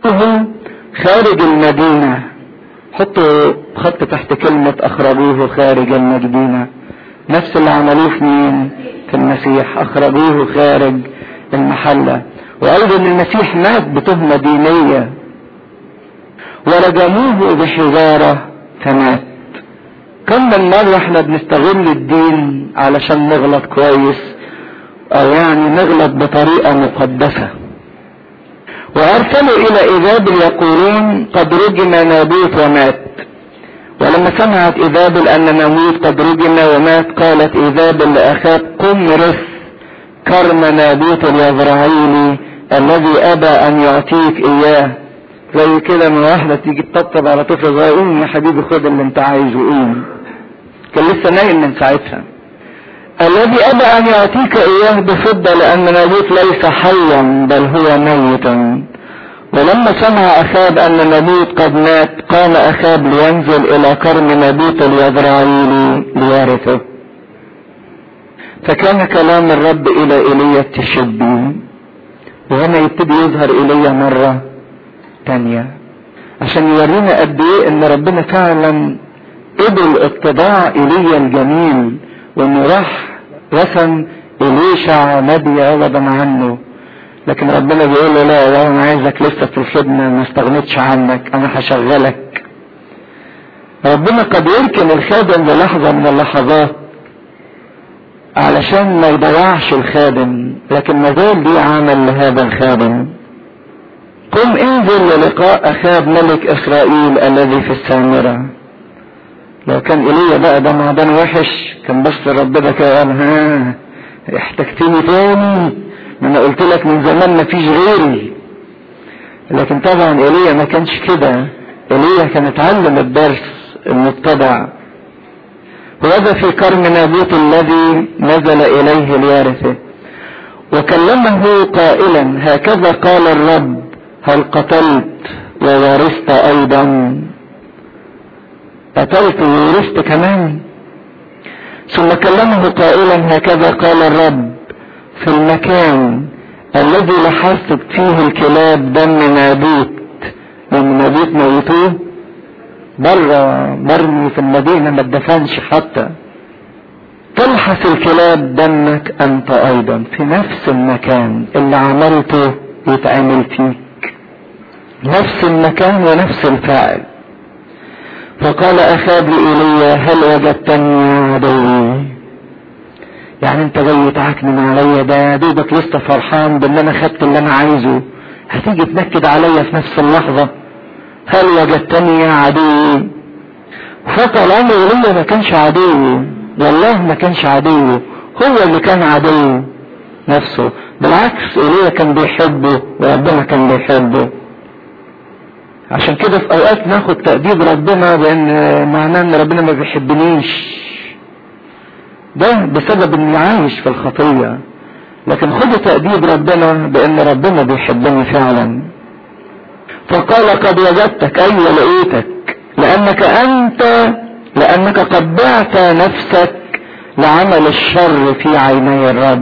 أخرجوه خارج المدينة حطوا خط تحت كلمة أخرجوه خارج المدينة نفس اللي عملوه في مين؟ في المسيح أخرجوه خارج المحلة وأيضا المسيح مات بتهمة دينية ورجموه بحجارة فمات كم من مرة احنا بنستغل الدين علشان نغلط كويس او يعني نغلط بطريقة مقدسة وارسلوا الى ايزابل يقولون قد رجم نابوت ومات ولما سمعت ايزابل ان ناموت قد رجم ومات قالت ايزابل لاخاب قم رث كرم نابوت اليزرعيلي الذي ابى ان يعطيك اياه زي كده ما واحدة تيجي تطبطب على طفل صغير قوم يا حبيبي خد اللي انت عايزه قوم كان لسه نايم من ساعتها الذي ابى ان يعطيك اياه بفضة لان نابوت ليس حيا بل هو ميتا ولما سمع اخاب ان نابوت قد مات قام اخاب لينزل الى كرم نابوت اليزرعيلي ليرثه فكان كلام الرب الى ايليا التشبي وهنا يبتدي يظهر ايليا مرة تانية عشان يورينا قد ايه ان ربنا فعلا قبل اتباع ايليا الجميل وانه راح رسم اليشع نبي عوضا عنه لكن ربنا بيقول له لا لا انا عايزك لسه في الخدمه ما استغنيتش عنك انا هشغلك ربنا قد يركن الخادم للحظه من اللحظات علشان ما يضيعش الخادم لكن ما زال ليه عمل لهذا الخادم قم انزل للقاء اخاب ملك اسرائيل الذي في السامره لو كان ايليا بقى ده معدن وحش كان بس ربنا كده قال ها احتجتني تاني ما انا قلت لك من زمان ما فيش غيري لكن طبعا ايليا ما كانش كده ايليا كان اتعلم الدرس المتبع وهذا في كرم نابوت الذي نزل اليه ليرثه وكلمه قائلا هكذا قال الرب هل قتلت وورثت ايضا قتلت وورثت كمان ثم كلمه قائلا هكذا قال الرب في المكان الذي لحست فيه الكلاب دم نابوت لما نابوت موتوه بره مرمي في المدينة ما اتدفنش حتى تلحس الكلاب دمك انت ايضا في نفس المكان اللي عملته يتعمل فيك نفس المكان ونفس الفاعل فقال اخاب لإيليا هل وجدتني يا عدوي يعني انت جاي تعكنن عليا ده دوبك لسه فرحان بان انا خدت اللي انا عايزه هتيجي تنكد عليا في نفس اللحظة هل وجدتني يا عدوي فقال عمرو ايليا ما كانش عدو والله ما كانش عدو هو اللي كان عدو نفسه بالعكس ايليا كان بيحبه وربنا كان بيحبه عشان كده في اوقات ناخد تأديب ربنا بان معناه ان ربنا ما بيحبنيش ده بسبب اني عايش في الخطية لكن خدوا تأديب ربنا بان ربنا بيحبني فعلا فقال قد وجدتك ايوه لقيتك لانك انت لانك قد بعت نفسك لعمل الشر في عيني الرب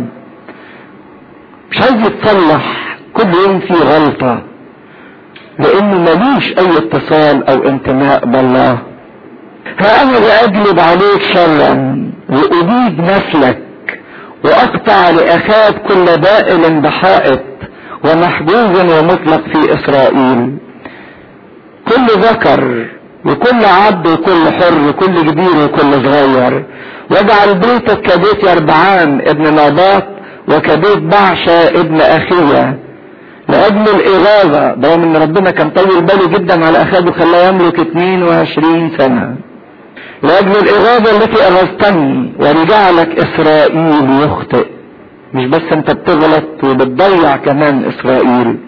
مش عايز يتصلح كل يوم في غلطه لانه ملوش اي اتصال او انتماء بالله ها انا لاجلب عليك شرا وابيد نسلك واقطع لاخاك كل بائل بحائط ومحجوز ومطلق في اسرائيل كل ذكر وكل عبد وكل حر وكل كبير وكل صغير واجعل بيتك كبيت يربعان ابن ناباط وكبيت بعشة ابن اخيه لأجل الإغاظة برغم إن ربنا كان طول باله جدا على أخاب وخلاه يملك 22 سنة. لأجل الإغاظة التي أغظتني ولجعلك إسرائيل يخطئ. مش بس أنت بتغلط وبتضيع كمان إسرائيل.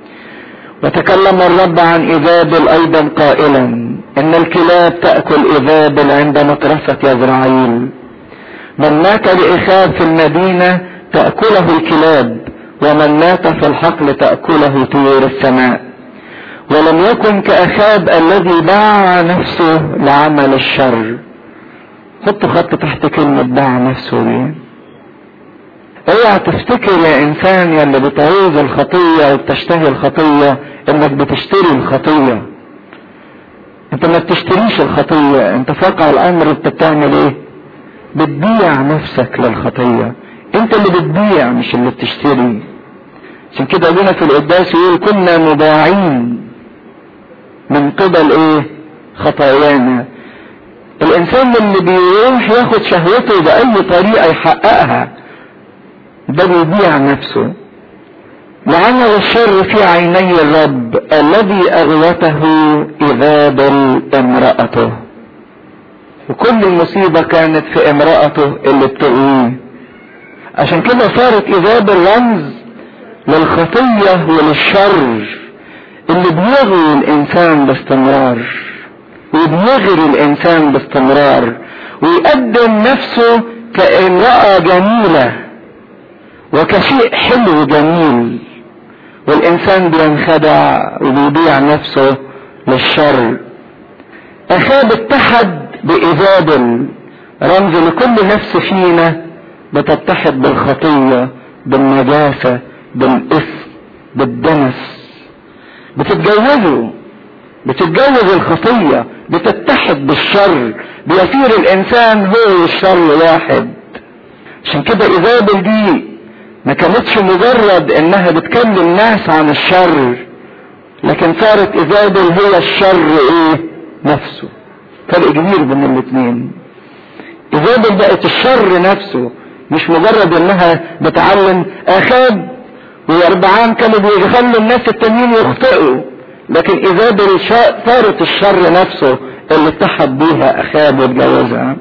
وتكلم الرب عن إيزابل أيضا قائلا إن الكلاب تأكل إيزابل عند مطرسة يزرعيل. من مات لإخاب في المدينة تأكله الكلاب ومن مات في الحقل تأكله طيور السماء ولم يكن كأخاب الذي باع نفسه لعمل الشر حط خط تحت كلمة باع نفسه دي اوعى تفتكر يا انسان يا اللي بتعوز الخطية وبتشتهي الخطية انك بتشتري الخطية انت ما بتشتريش الخطية انت فوق الامر انت بتعمل ايه بتبيع نفسك للخطية انت اللي بتبيع مش اللي بتشتري عشان كده ابونا في القداس يقول كنا مباعين من قبل ايه خطايانا الانسان اللي بيروح ياخد شهوته باي طريقة يحققها ده بيبيع نفسه لعمل الشر في عيني الرب الذي اغوته اذابل امرأته وكل المصيبة كانت في امرأته اللي بتغويه عشان كده صارت اذابل رمز للخطية وللشر اللي بيغوي الانسان باستمرار وبيغري الانسان باستمرار ويقدم نفسه كامرأة جميلة وكشيء حلو جميل والانسان بينخدع وبيبيع نفسه للشر اخاب اتحد بايزابل رمز لكل نفس فينا بتتحد بالخطية بالنجاسة بالاثم بالدنس بتتجوزوا بتتجوز الخطية بتتحد بالشر بيصير الانسان هو والشر واحد عشان كده ايزابل دي ما كانتش مجرد انها بتكلم ناس عن الشر لكن صارت ايزابل هي الشر ايه نفسه فرق كبير بين الاثنين ايزابل بقت الشر نفسه مش مجرد انها بتعلم اخاب واربعان كانوا بيخلوا الناس التانيين يخطئوا لكن ايزابل صارت الشر نفسه اللي اتحد بيها اخاب واتجوزها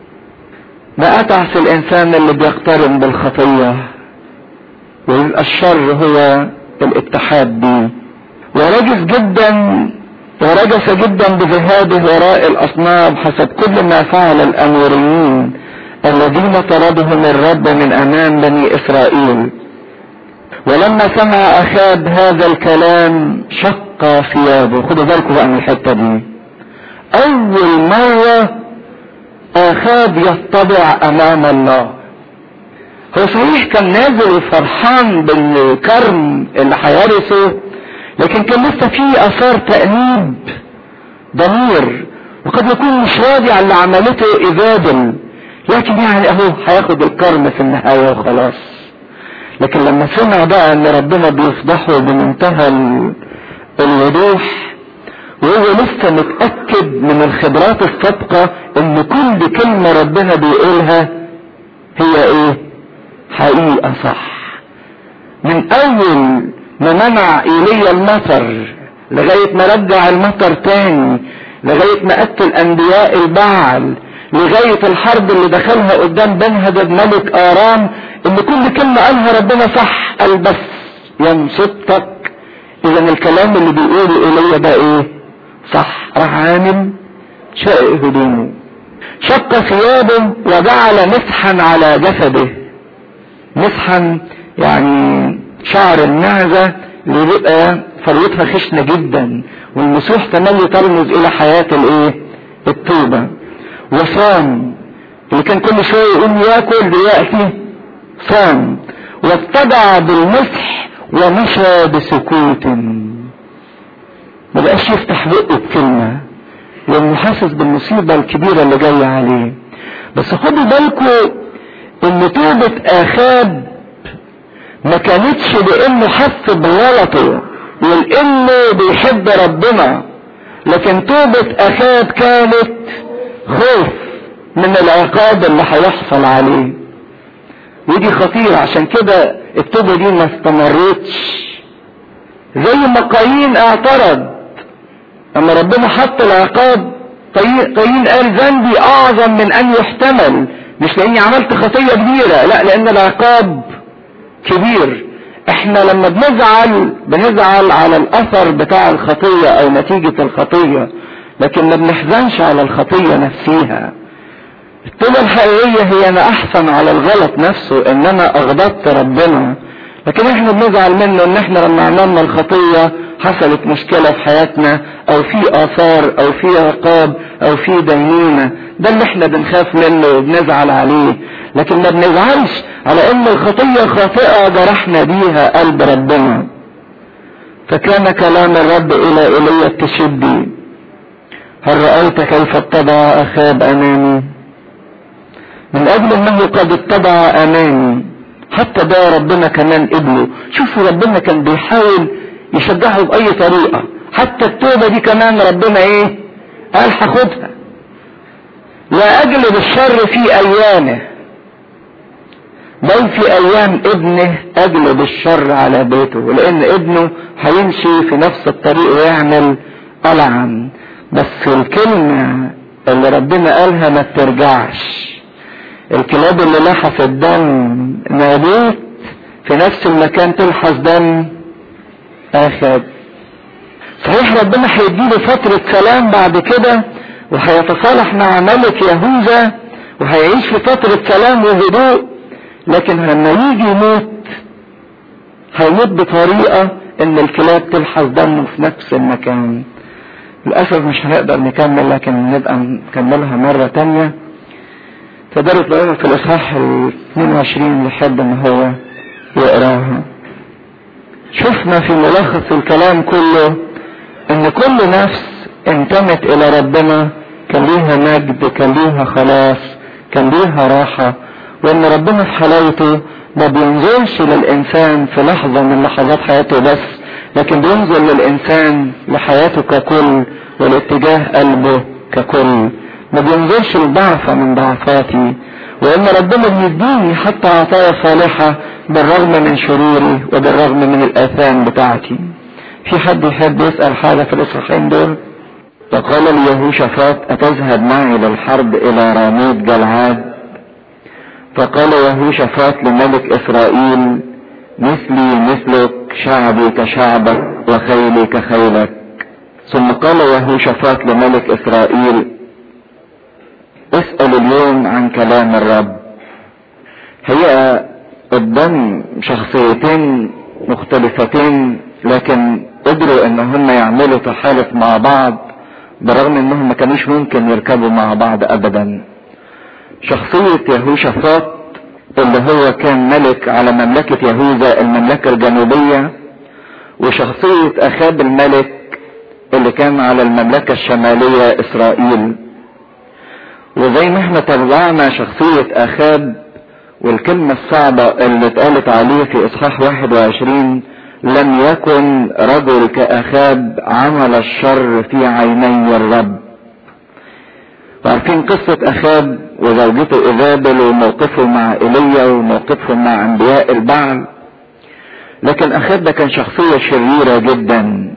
ما اتعس الانسان اللي بيقترن بالخطيه ويبقى الشر هو الاتحاد بيه ورجس جدا ورجس جدا بذهابه وراء الاصنام حسب كل ما فعل الاموريين الذين طردهم الرب من امام بني اسرائيل ولما سمع اخاب هذا الكلام شق ثيابه خدوا بالكم بقى من الحته دي اول مره اخاب يتضع امام الله هو صحيح كان نازل فرحان بالكرم اللي هيرثه لكن كان لسه في اثار تأنيب ضمير وقد يكون مش راضي على اللي عملته ايزابل لكن يعني اهو هياخد الكرم في النهاية وخلاص لكن لما سمع بقى ان ربنا بيفضحه بمنتهى الوضوح وهو لسه متأكد من الخبرات السابقة ان كل كلمة ربنا بيقولها هي ايه حقيقة صح من اول ما منع ايليا المطر لغاية ما رجع المطر تاني لغاية ما قتل انبياء البعل لغاية الحرب اللي دخلها قدام بنهدد ملك ارام ان كل كلمة قالها ربنا صح قال بس ينصتك اذا الكلام اللي بيقوله ايليا ده ايه صح راح عامل شائق هدومه شق ثيابه وجعل مسحا على جسده مسحا يعني شعر النعزة اللي بيبقى فروتها خشنة جدا والمسوح تملي ترمز الى حياة الايه التوبة وصام اللي كان كل شوية يقوم ياكل دلوقتي صام واتبع بالمسح ومشى بسكوت ما بقاش يفتح بقه بكلمة لانه حاسس بالمصيبة الكبيرة اللي جاية عليه بس خدوا بالكم ان توبة اخاب ما كانتش لانه حس بغلطه ولانه بيحب ربنا لكن توبة اخاب كانت خوف من العقاب اللي هيحصل عليه ودي خطيرة عشان كده التوبة دي ما استمرتش زي ما قايين اعترض اما ربنا حط العقاب قايين قال ذنبي اعظم من ان يحتمل مش لاني عملت خطية كبيرة لا لان العقاب كبير احنا لما بنزعل بنزعل على الاثر بتاع الخطية او نتيجة الخطية لكن ما بنحزنش على الخطية نفسيها التوبة الحقيقية هي انا احسن على الغلط نفسه ان انا اغضبت ربنا لكن احنا بنزعل منه ان احنا لما عملنا الخطية حصلت مشكلة في حياتنا او في اثار او في عقاب او في دينونة ده اللي احنا بنخاف منه وبنزعل عليه لكن ما بنزعلش على ان الخطية خاطئة جرحنا بيها قلب ربنا فكان كلام الرب الى ايليا التشبي هل رأيت كيف اتبع اخاب امامي من اجل انه قد اتبع امامي حتى ده ربنا كمان قبله شوفوا ربنا كان بيحاول يشجعه باي طريقة حتى التوبة دي كمان ربنا ايه قال هاخدها لا اجلب الشر في ايامه بل في ايام ابنه اجلب الشر على بيته لان ابنه هيمشي في نفس الطريق ويعمل العن بس الكلمة اللي ربنا قالها ما بترجعش الكلاب اللي لحست دم نابوت في نفس المكان تلحس دم اخد صحيح ربنا هيديله فترة سلام بعد كده وهيتصالح مع ملك يهوذا وهيعيش في فترة سلام وهدوء لكن لما يجي يموت هيموت بطريقة ان الكلاب تلحس دمه في نفس المكان للأسف مش هنقدر نكمل لكن نبقى نكملها مرة تانية تقدروا تلاقوها في الإصحاح ال 22 لحد ما هو يقراها شفنا في ملخص الكلام كله ان كل نفس انتمت الى ربنا كان ليها مجد كان ليها خلاص كان ليها راحة وان ربنا في حلاوته ما بينظرش للانسان في لحظة من لحظات حياته بس لكن بينظر للانسان لحياته ككل والاتجاه قلبه ككل ما بينظرش لضعفة من ضعفاتي وان ربنا بيديني حتى عطايا صالحة بالرغم من شروري وبالرغم من الاثام بتاعتي في حد يحب يسأل حاجة في الاصحاحين دول فقال ليهوشافاط أتذهب معي للحرب إلى راميد جلعاد فقال يهوشافاط لملك إسرائيل مثلي مثلك شعبي كشعبك وخيلي كخيلك ثم قال يهوشافاط لملك إسرائيل اسأل اليوم عن كلام الرب هي قدام شخصيتين مختلفتين لكن قدروا ان هم يعملوا تحالف مع بعض برغم انهم ما كانوش ممكن يركبوا مع بعض ابدا شخصية يهوشافاط اللي هو كان ملك على مملكة يهوذا المملكة الجنوبية وشخصية اخاب الملك اللي كان على المملكة الشمالية اسرائيل وزي ما احنا تابعنا شخصية اخاب والكلمة الصعبة اللي اتقالت عليه في اصحاح 21 لم يكن رجل كأخاب عمل الشر في عيني الرب وعارفين قصة أخاب وزوجته إيزابل وموقفه مع إيليا وموقفه مع أنبياء البعل لكن أخاب ده كان شخصية شريرة جدا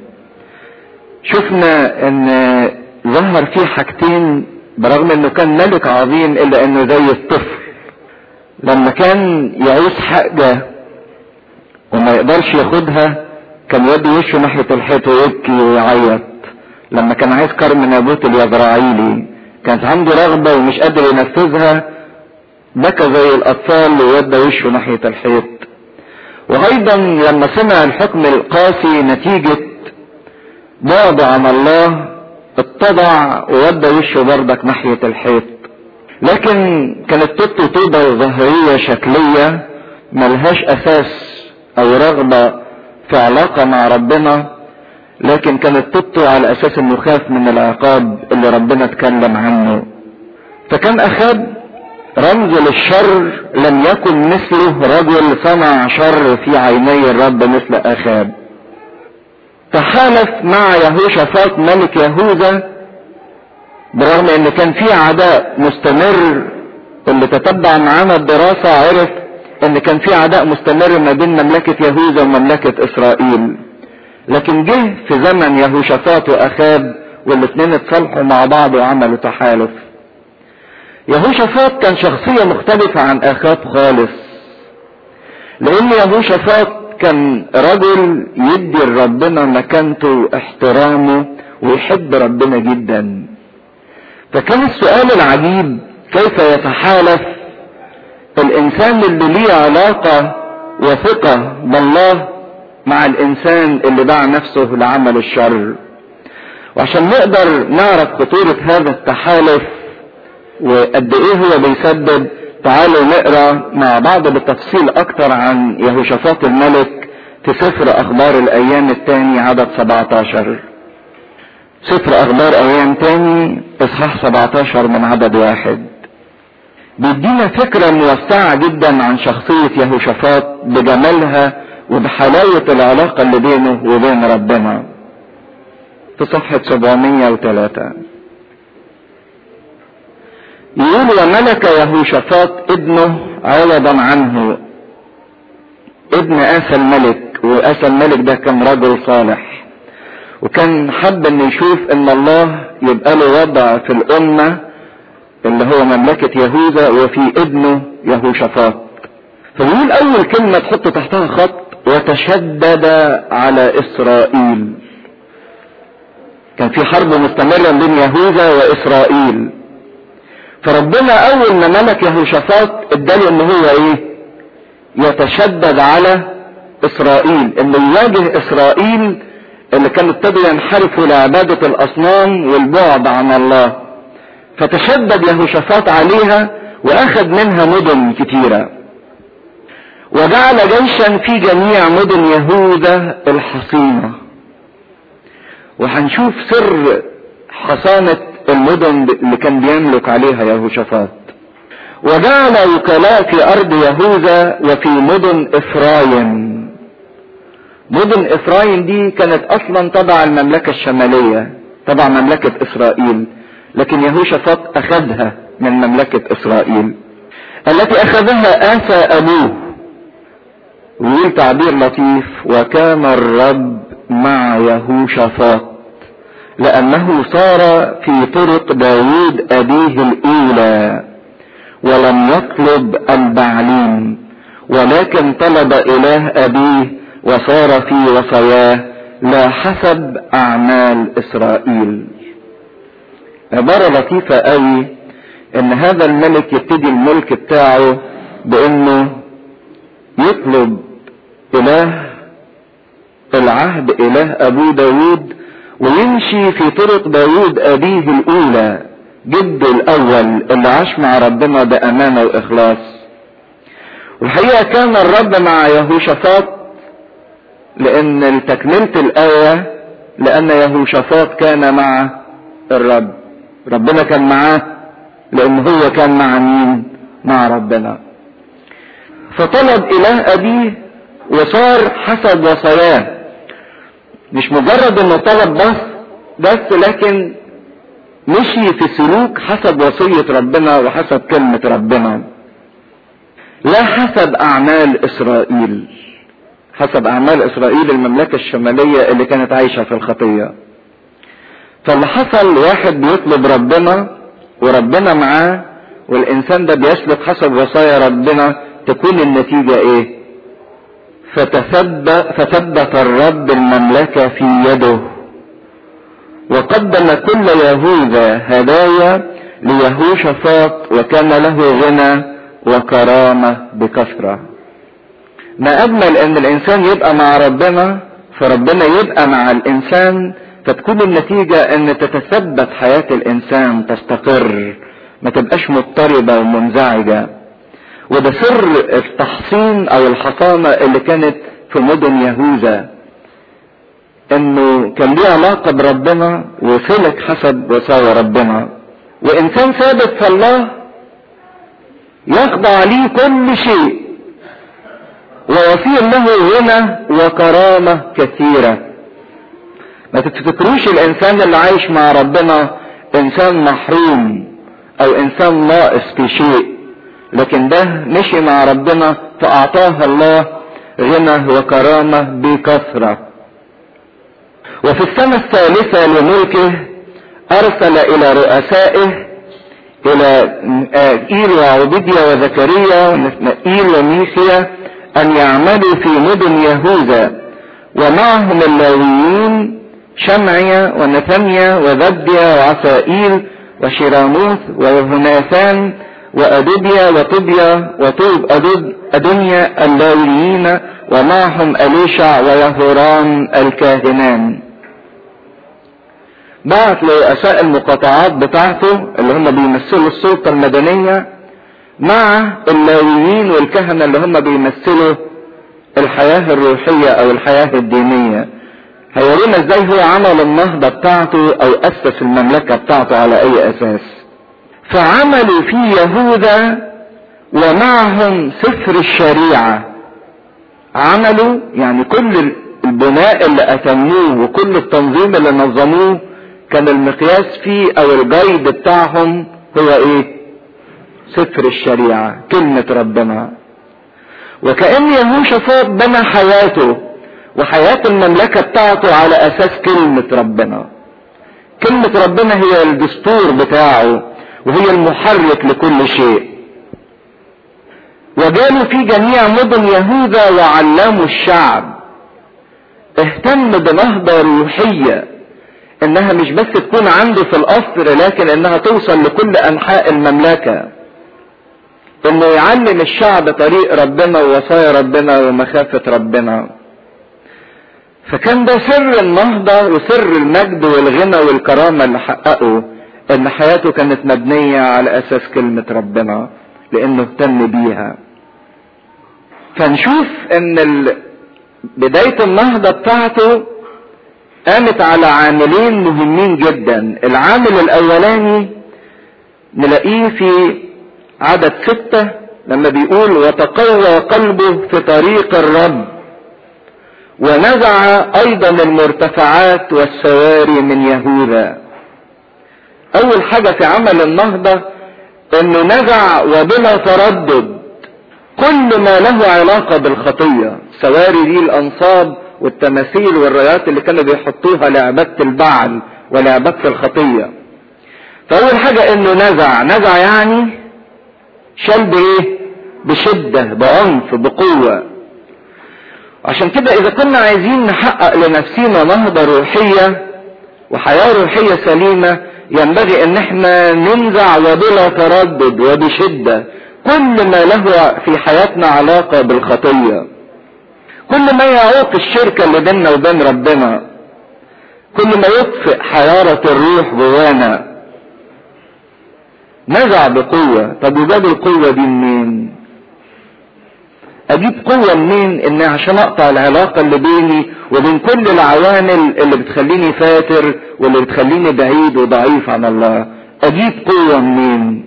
شفنا ان ظهر فيه حاجتين برغم انه كان ملك عظيم الا انه زي الطفل لما كان يعوز حاجة وما يقدرش ياخدها كان يودي وشه ناحية الحيط ويبكي ويعيط لما كان عايز كرم نابوت اليزرعيلي كانت عنده رغبة ومش قادر ينفذها بكى زي الأطفال وودى وشه ناحية الحيط وأيضا لما سمع الحكم القاسي نتيجة بعد عن الله اتضع وودى وشه بردك ناحية الحيط لكن كانت توبته توبة ظاهرية شكلية ملهاش أساس او رغبة في علاقة مع ربنا لكن كانت توبته على اساس انه خاف من العقاب اللي ربنا اتكلم عنه فكان اخاب رمز للشر لم يكن مثله رجل صنع شر في عيني الرب مثل اخاب تحالف مع يهوشافاط ملك يهوذا برغم ان كان في عداء مستمر اللي تتبع معانا الدراسة عرف ان كان في عداء مستمر ما بين مملكة يهوذا ومملكة اسرائيل لكن جه في زمن يهوشافاط واخاب والاثنين اتصالحوا مع بعض وعملوا تحالف يهوشافاط كان شخصية مختلفة عن اخاب خالص لان يهوشافاط كان رجل يدي لربنا مكانته واحترامه ويحب ربنا جدا فكان السؤال العجيب كيف يتحالف الانسان اللي ليه علاقة وثقة بالله مع الانسان اللي باع نفسه لعمل الشر وعشان نقدر نعرف خطورة هذا التحالف وقد ايه هو بيسبب تعالوا نقرا مع بعض بالتفصيل اكتر عن يهوشافاط الملك في سفر اخبار الايام الثاني عدد 17 سفر اخبار ايام تاني اصحاح 17 من عدد واحد بيدينا فكرة موسعة جدا عن شخصية يهوشافاط بجمالها وبحلاوة العلاقة اللي بينه وبين ربنا في صفحة 703 يقول وملك يهوشافاط ابنه عوضا عنه ابن آسى الملك وآسى الملك ده كان رجل صالح وكان حب ان يشوف ان الله يبقى له وضع في الامة اللي هو مملكة يهوذا وفي ابنه يهوشافاط فبيقول اول كلمة تحط تحتها خط وتشدد على اسرائيل كان في حرب مستمرة بين يهوذا واسرائيل فربنا اول ما ملك يهوشافاط اداله ان هو ايه يتشدد على اسرائيل انه يواجه اسرائيل اللي كانوا ابتدوا ينحرفوا لعبادة الاصنام والبعد عن الله فتشدد يهوشافاط عليها واخذ منها مدن كتيرة وجعل جيشا في جميع مدن يهوذا الحصينة وهنشوف سر حصانة المدن اللي كان بيملك عليها يهوشافاط وجعل وكلاء في ارض يهوذا وفي مدن افرايم مدن افرايم دي كانت اصلا تبع المملكة الشمالية تبع مملكة اسرائيل لكن يهوشافاط اخذها من مملكة اسرائيل التي اخذها اسى ابوه ويقول تعبير لطيف وكان الرب مع يهوشافاط لانه صار في طرق داوود ابيه الاولى ولم يطلب البعليم ولكن طلب اله ابيه وصار في وصاياه لا حسب اعمال اسرائيل عبارة لطيفة قوي ان هذا الملك يبتدي الملك بتاعه بانه يطلب اله العهد اله ابو داود ويمشي في طرق داود ابيه الاولى جده الاول اللي عاش مع ربنا بامانة واخلاص والحقيقة كان الرب مع يهوشافاط لان تكملة الاية لان يهوشافاط كان مع الرب ربنا كان معاه لان هو كان مع مين مع ربنا فطلب اله ابيه وصار حسب وصاياه مش مجرد انه طلب بس بس لكن مشي في سلوك حسب وصية ربنا وحسب كلمة ربنا لا حسب اعمال اسرائيل حسب اعمال اسرائيل المملكة الشمالية اللي كانت عايشة في الخطية فاللي حصل واحد بيطلب ربنا وربنا معاه والانسان ده بيسلك حسب وصايا ربنا تكون النتيجة ايه فتثبت, فثبت الرب المملكة في يده وقدم كل يهوذا هدايا ليهوشافاط وكان له غنى وكرامة بكثرة ما اجمل ان الانسان يبقى مع ربنا فربنا يبقى مع الانسان فتكون النتيجة ان تتثبت حياة الانسان تستقر ما تبقاش مضطربة ومنزعجة وده سر التحصين او الحصانة اللي كانت في مدن يهوذا انه كان ليه علاقة بربنا وسلك حسب وصايا ربنا وانسان ثابت في الله يخضع ليه كل شيء ويصير له غنى وكرامة كثيرة ما تفتكروش الانسان اللي عايش مع ربنا انسان محروم او انسان ناقص في شيء لكن ده مشي مع ربنا فاعطاه الله غنى وكرامة بكثرة وفي السنة الثالثة لملكه ارسل الى رؤسائه الى ايل وعبيديا وزكريا ونسمائيل وميسيا ان يعملوا في مدن يهوذا ومعهم اللاويين شمعيا ونثنيا وذبيا وعسائيل وشيراموث ويهوناثان وأدوبيا وطوبيا وطوب أدود أدنيا اللاويين ومعهم أليشع ويهوران الكاهنان بعت لرؤساء المقاطعات بتاعته اللي هم بيمثلوا السلطة المدنية مع اللاويين والكهنة اللي هم بيمثلوا الحياة الروحية او الحياة الدينية هيورونا ازاي هو عمل النهضة بتاعته او اسس المملكة بتاعته على اي اساس فعملوا في يهوذا ومعهم سفر الشريعة عملوا يعني كل البناء اللي اتموه وكل التنظيم اللي نظموه كان المقياس فيه او الجيد بتاعهم هو ايه سفر الشريعة كلمة ربنا وكأن يهوشافاط بنى حياته وحياة المملكة بتاعته على أساس كلمة ربنا كلمة ربنا هي الدستور بتاعه وهي المحرك لكل شيء وجالوا في جميع مدن يهوذا وعلموا الشعب اهتم بنهضة روحية انها مش بس تكون عنده في القصر لكن انها توصل لكل انحاء المملكة انه يعلم الشعب طريق ربنا ووصايا ربنا ومخافة ربنا فكان ده سر النهضة وسر المجد والغنى والكرامة اللي حققه ان حياته كانت مبنية على اساس كلمة ربنا لانه اهتم بيها فنشوف ان ال... بداية النهضة بتاعته قامت على عاملين مهمين جدا العامل الاولاني نلاقيه في عدد ستة لما بيقول وتقوى قلبه في طريق الرب ونزع ايضا المرتفعات والسواري من يهوذا اول حاجة في عمل النهضة انه نزع وبلا تردد كل ما له علاقة بالخطية سواري دي الانصاب والتماثيل والرايات اللي كانوا بيحطوها لعبادة البعل ولعبادة الخطية فاول حاجة انه نزع نزع يعني شال بايه بشدة بعنف بقوة عشان كده اذا كنا عايزين نحقق لنفسينا نهضة روحية وحياة روحية سليمة ينبغي ان احنا ننزع وبلا تردد وبشدة كل ما له في حياتنا علاقة بالخطية كل ما يعوق الشركة اللي بيننا وبين ربنا كل ما يطفئ حرارة الروح جوانا نزع بقوة طب وجاب القوة دي منين اجيب قوة منين ان عشان اقطع العلاقة اللي بيني وبين كل العوامل اللي بتخليني فاتر واللي بتخليني بعيد وضعيف عن الله اجيب قوة منين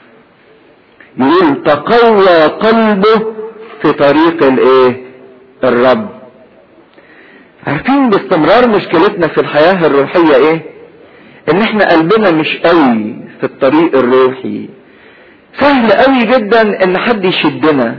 يقول تقوى قلبه في طريق الايه الرب عارفين باستمرار مشكلتنا في الحياة الروحية ايه ان احنا قلبنا مش قوي في الطريق الروحي سهل قوي جدا ان حد يشدنا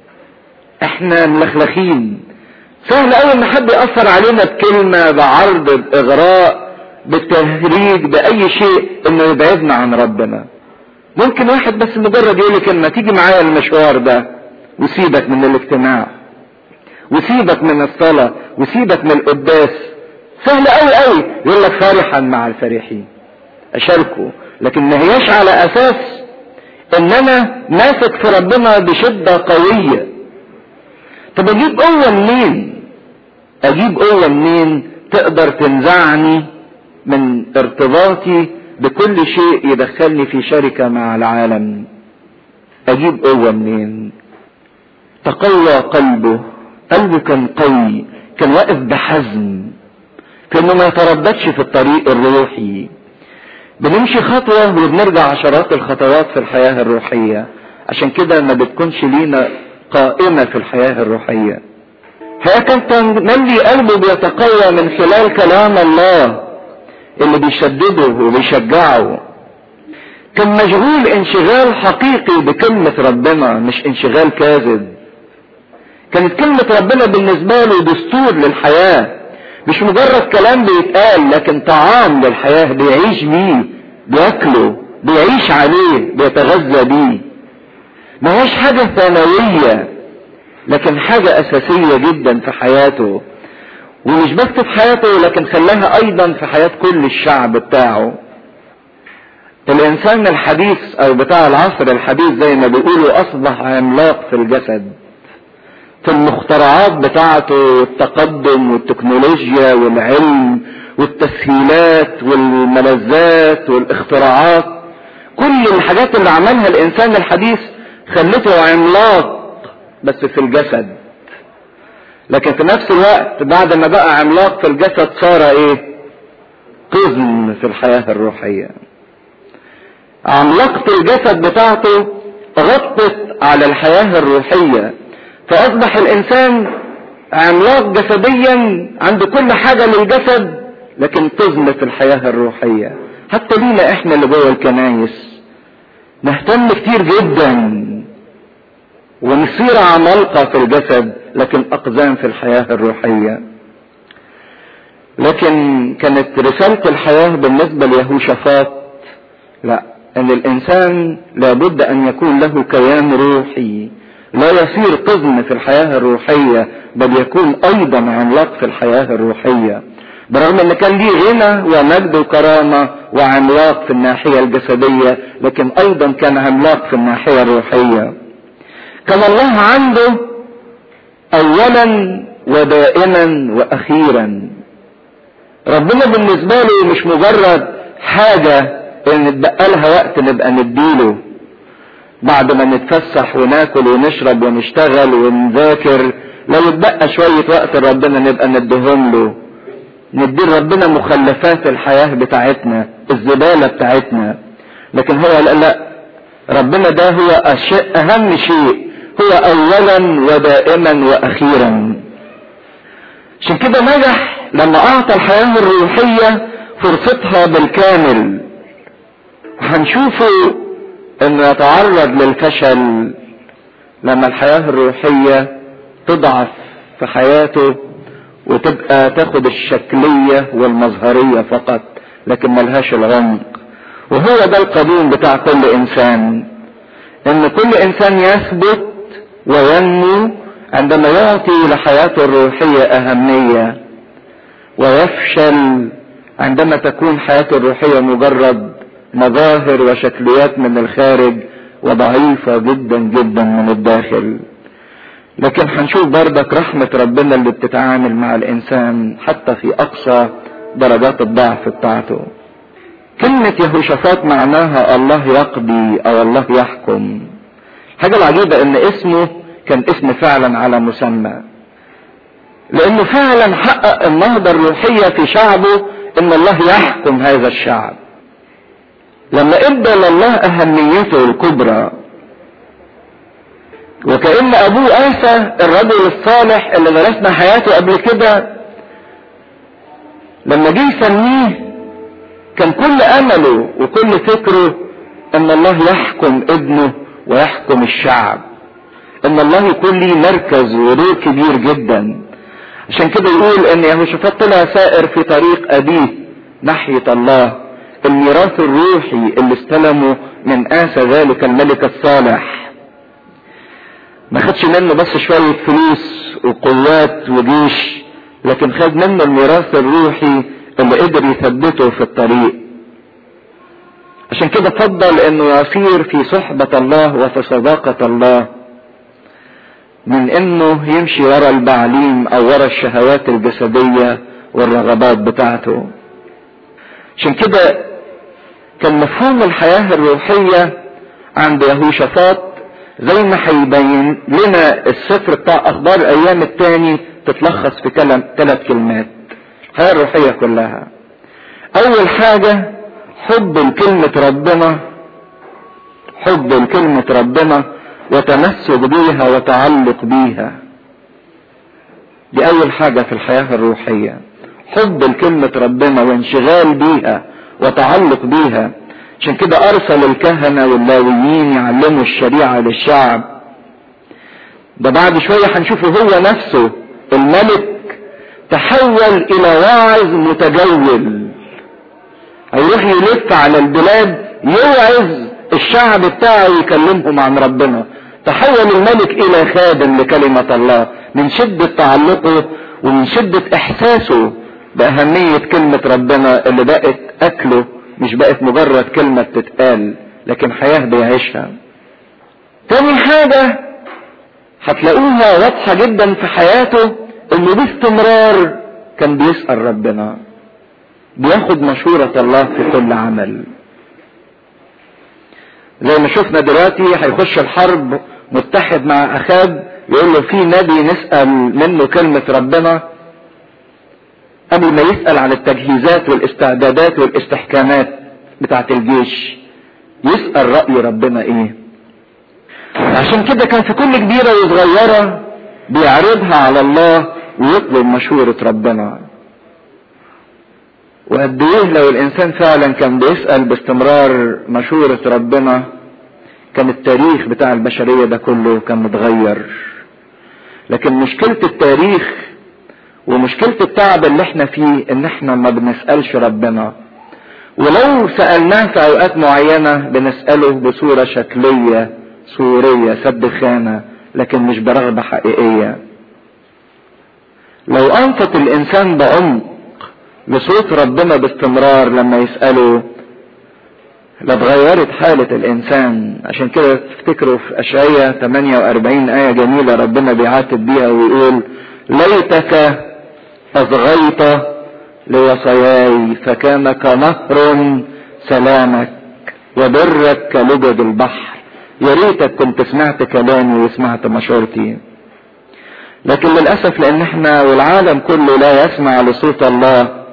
احنا ملخلخين سهل قوي ان حد يأثر علينا بكلمة بعرض باغراء بالتهريج باي شيء انه يبعدنا عن ربنا ممكن واحد بس مجرد يقول لي كلمة تيجي معايا المشوار ده وسيبك من الاجتماع وسيبك من الصلاة وسيبك من القداس سهل قوي قوي يقول لك فرحا مع الفرحين اشاركه لكن ما هياش على اساس ان انا ماسك في ربنا بشدة قوية طب اجيب قوة منين اجيب قوة منين تقدر تنزعني من ارتباطي بكل شيء يدخلني في شركة مع العالم اجيب قوة منين تقوى قلبه قلبه كان قوي كان واقف بحزم كانه ما يترددش في الطريق الروحي بنمشي خطوة وبنرجع عشرات الخطوات في الحياة الروحية عشان كده ما بتكونش لينا قائمة في الحياة الروحية هي كانت ملي قلبه بيتقوى من خلال كلام الله اللي بيشدده وبيشجعه كان مشغول انشغال حقيقي بكلمة ربنا مش انشغال كاذب كانت كلمة ربنا بالنسبة له دستور للحياة مش مجرد كلام بيتقال لكن طعام للحياة بيعيش بيه بياكله بيعيش عليه بيتغذى بيه ما هيش حاجة ثانوية لكن حاجة أساسية جدا في حياته ومش بس في حياته لكن خلاها أيضا في حياة كل الشعب بتاعه الإنسان الحديث أو بتاع العصر الحديث زي ما بيقولوا أصبح عملاق في الجسد في المخترعات بتاعته والتقدم والتكنولوجيا والعلم والتسهيلات والملذات والاختراعات كل الحاجات اللي عملها الانسان الحديث خلته عملاق بس في الجسد لكن في نفس الوقت بعد ما بقى عملاق في الجسد صار ايه قزم في الحياة الروحية عملاقة الجسد بتاعته غطت على الحياة الروحية فأصبح الإنسان عملاق جسديا عنده كل حاجة للجسد لكن قزم في الحياة الروحية حتى لينا احنا اللي جوه الكنايس نهتم كتير جدا ونصير عمالقة في الجسد لكن أقزام في الحياة الروحية لكن كانت رسالة الحياة بالنسبة ليهوشافاط لا ان الانسان لابد ان يكون له كيان روحي لا يصير قزم في الحياة الروحية بل يكون ايضا عملاق في الحياة الروحية برغم ان كان ليه غنى ومجد وكرامة وعملاق في الناحية الجسدية لكن ايضا كان عملاق في الناحية الروحية كان الله عنده اولا ودائما واخيرا ربنا بالنسبة له مش مجرد حاجة ان اتبقى لها وقت نبقى نديله بعد ما نتفسح وناكل ونشرب ونشتغل ونذاكر لو اتبقى شوية وقت ربنا نبقى نديهم له ندي ربنا مخلفات الحياة بتاعتنا الزبالة بتاعتنا لكن هو لا, لا ربنا ده هو أشياء أهم شيء هو أولا ودائما وأخيرا عشان كده نجح لما أعطى الحياة الروحية فرصتها بالكامل هنشوفه انه يتعرض للفشل لما الحياة الروحية تضعف في حياته وتبقى تاخد الشكلية والمظهرية فقط لكن ملهاش العمق وهو ده القانون بتاع كل انسان ان كل انسان يثبت وينمو عندما يعطي لحياته الروحية اهمية ويفشل عندما تكون حياته الروحية مجرد مظاهر وشكليات من الخارج وضعيفة جدا جدا من الداخل لكن هنشوف بردك رحمة ربنا اللي بتتعامل مع الإنسان حتى في أقصى درجات الضعف بتاعته كلمة يهوشافاط معناها الله يقضي أو الله يحكم الحاجة العجيبة إن اسمه كان اسم فعلا على مسمى لأنه فعلا حقق النهضة الروحية في شعبه إن الله يحكم هذا الشعب لما ادى لله اهميته الكبرى وكأن ابوه آسى الرجل الصالح اللي درسنا حياته قبل كده لما جه يسميه كان كل امله وكل فكره ان الله يحكم ابنه ويحكم الشعب ان الله يكون ليه مركز ودور كبير جدا عشان كده يقول ان يهوشافاط طلع سائر في طريق ابيه ناحية الله الميراث الروحي اللي استلمه من آسى ذلك الملك الصالح ما خدش منه بس شوية فلوس وقوات وجيش لكن خد منه الميراث الروحي اللي قدر يثبته في الطريق عشان كده فضل انه يصير في صحبة الله وفي صداقة الله من انه يمشي ورا البعليم او ورا الشهوات الجسدية والرغبات بتاعته عشان كده كان مفهوم الحياة الروحية عند يهوشافاط زي ما هيبين لنا السفر بتاع اخبار الايام التاني تتلخص في كلام ثلاث كلمات الحياة الروحية كلها اول حاجة حب لكلمة ربنا حب لكلمة ربنا وتمسك بيها وتعلق بيها دي اول حاجة في الحياة الروحية حب لكلمة ربنا وانشغال بيها وتعلق بيها عشان كده ارسل الكهنة واللاويين يعلموا الشريعة للشعب ده بعد شوية هنشوفه هو نفسه الملك تحول الى واعظ متجول هيروح يلف على البلاد يوعظ الشعب بتاعه يكلمهم عن ربنا تحول الملك الى خادم لكلمة الله من شدة تعلقه ومن شدة احساسه باهمية كلمة ربنا اللي بقت اكله مش بقت مجرد كلمة بتتقال لكن حياة بيعيشها تاني حاجة هتلاقوها واضحة جدا في حياته انه باستمرار كان بيسأل ربنا بياخد مشورة الله في كل عمل زي ما شفنا دلوقتي هيخش الحرب متحد مع اخاب يقول له في نبي نسأل منه كلمة ربنا قبل ما يسأل عن التجهيزات والاستعدادات والاستحكامات بتاعت الجيش يسأل رأي ربنا ايه عشان كده كان في كل كبيرة وصغيرة بيعرضها على الله ويطلب مشورة ربنا وقد ايه لو الانسان فعلا كان بيسأل باستمرار مشورة ربنا كان التاريخ بتاع البشرية ده كله كان متغير لكن مشكلة التاريخ ومشكلة التعب اللي احنا فيه ان احنا ما بنسألش ربنا ولو سألناه في اوقات معينة بنسأله بصورة شكلية صورية سد خانة لكن مش برغبة حقيقية لو انصت الانسان بعمق لصوت ربنا باستمرار لما يسأله لاتغيرت حالة الإنسان عشان كده تفتكروا في أشعية 48 آية جميلة ربنا بيعاتب بيها ويقول ليتك أصغيت لوصاياي فكان كنهر سلامك وبرك كلجج البحر يا ريتك كنت سمعت كلامي وسمعت مشورتي لكن للأسف لأن احنا والعالم كله لا يسمع لصوت الله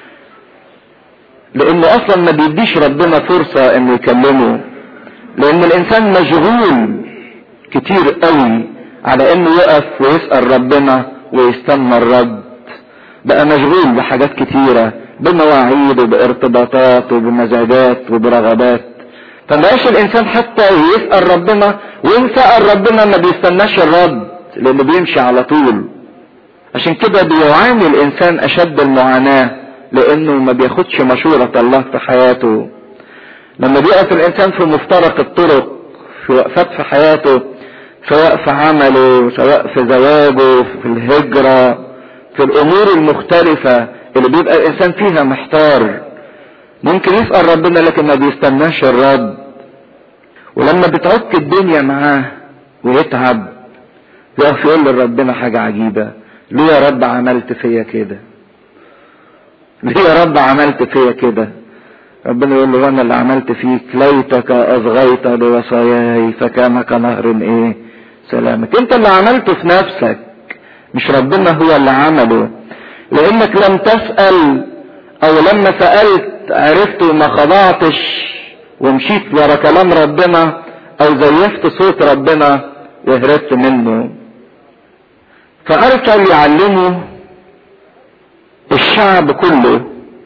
لانه اصلا ما بيديش ربنا فرصة انه يكلمه لان الانسان مشغول كتير قوي على انه يقف ويسأل ربنا ويستنى الرد بقى مشغول بحاجات كتيرة بمواعيد وبارتباطات وبمزاجات وبرغبات فمبقاش الانسان حتى يسأل ربنا وان سأل ربنا ما بيستناش الرد لانه بيمشي على طول عشان كده بيعاني الانسان اشد المعاناه لانه ما بياخدش مشورة الله في حياته لما بيقف الانسان في مفترق الطرق في وقفات في حياته سواء في عمله سواء في زواجه في الهجرة في الامور المختلفة اللي بيبقى الانسان فيها محتار ممكن يسأل ربنا لكن ما بيستناش الرد ولما بتعك الدنيا معاه ويتعب يقف يقول لربنا حاجة عجيبة ليه يا رب عملت فيا كده ليه يا رب عملت فيا كده ربنا يقول له انا اللي عملت فيك ليتك اصغيت لوصاياي فكان كنهر ايه سلامك انت اللي عملته في نفسك مش ربنا هو اللي عمله لانك لم تسأل او لما سألت عرفت وما خضعتش ومشيت ورا كلام ربنا او زيفت صوت ربنا وهربت منه فارسل يعلمه الشعب كله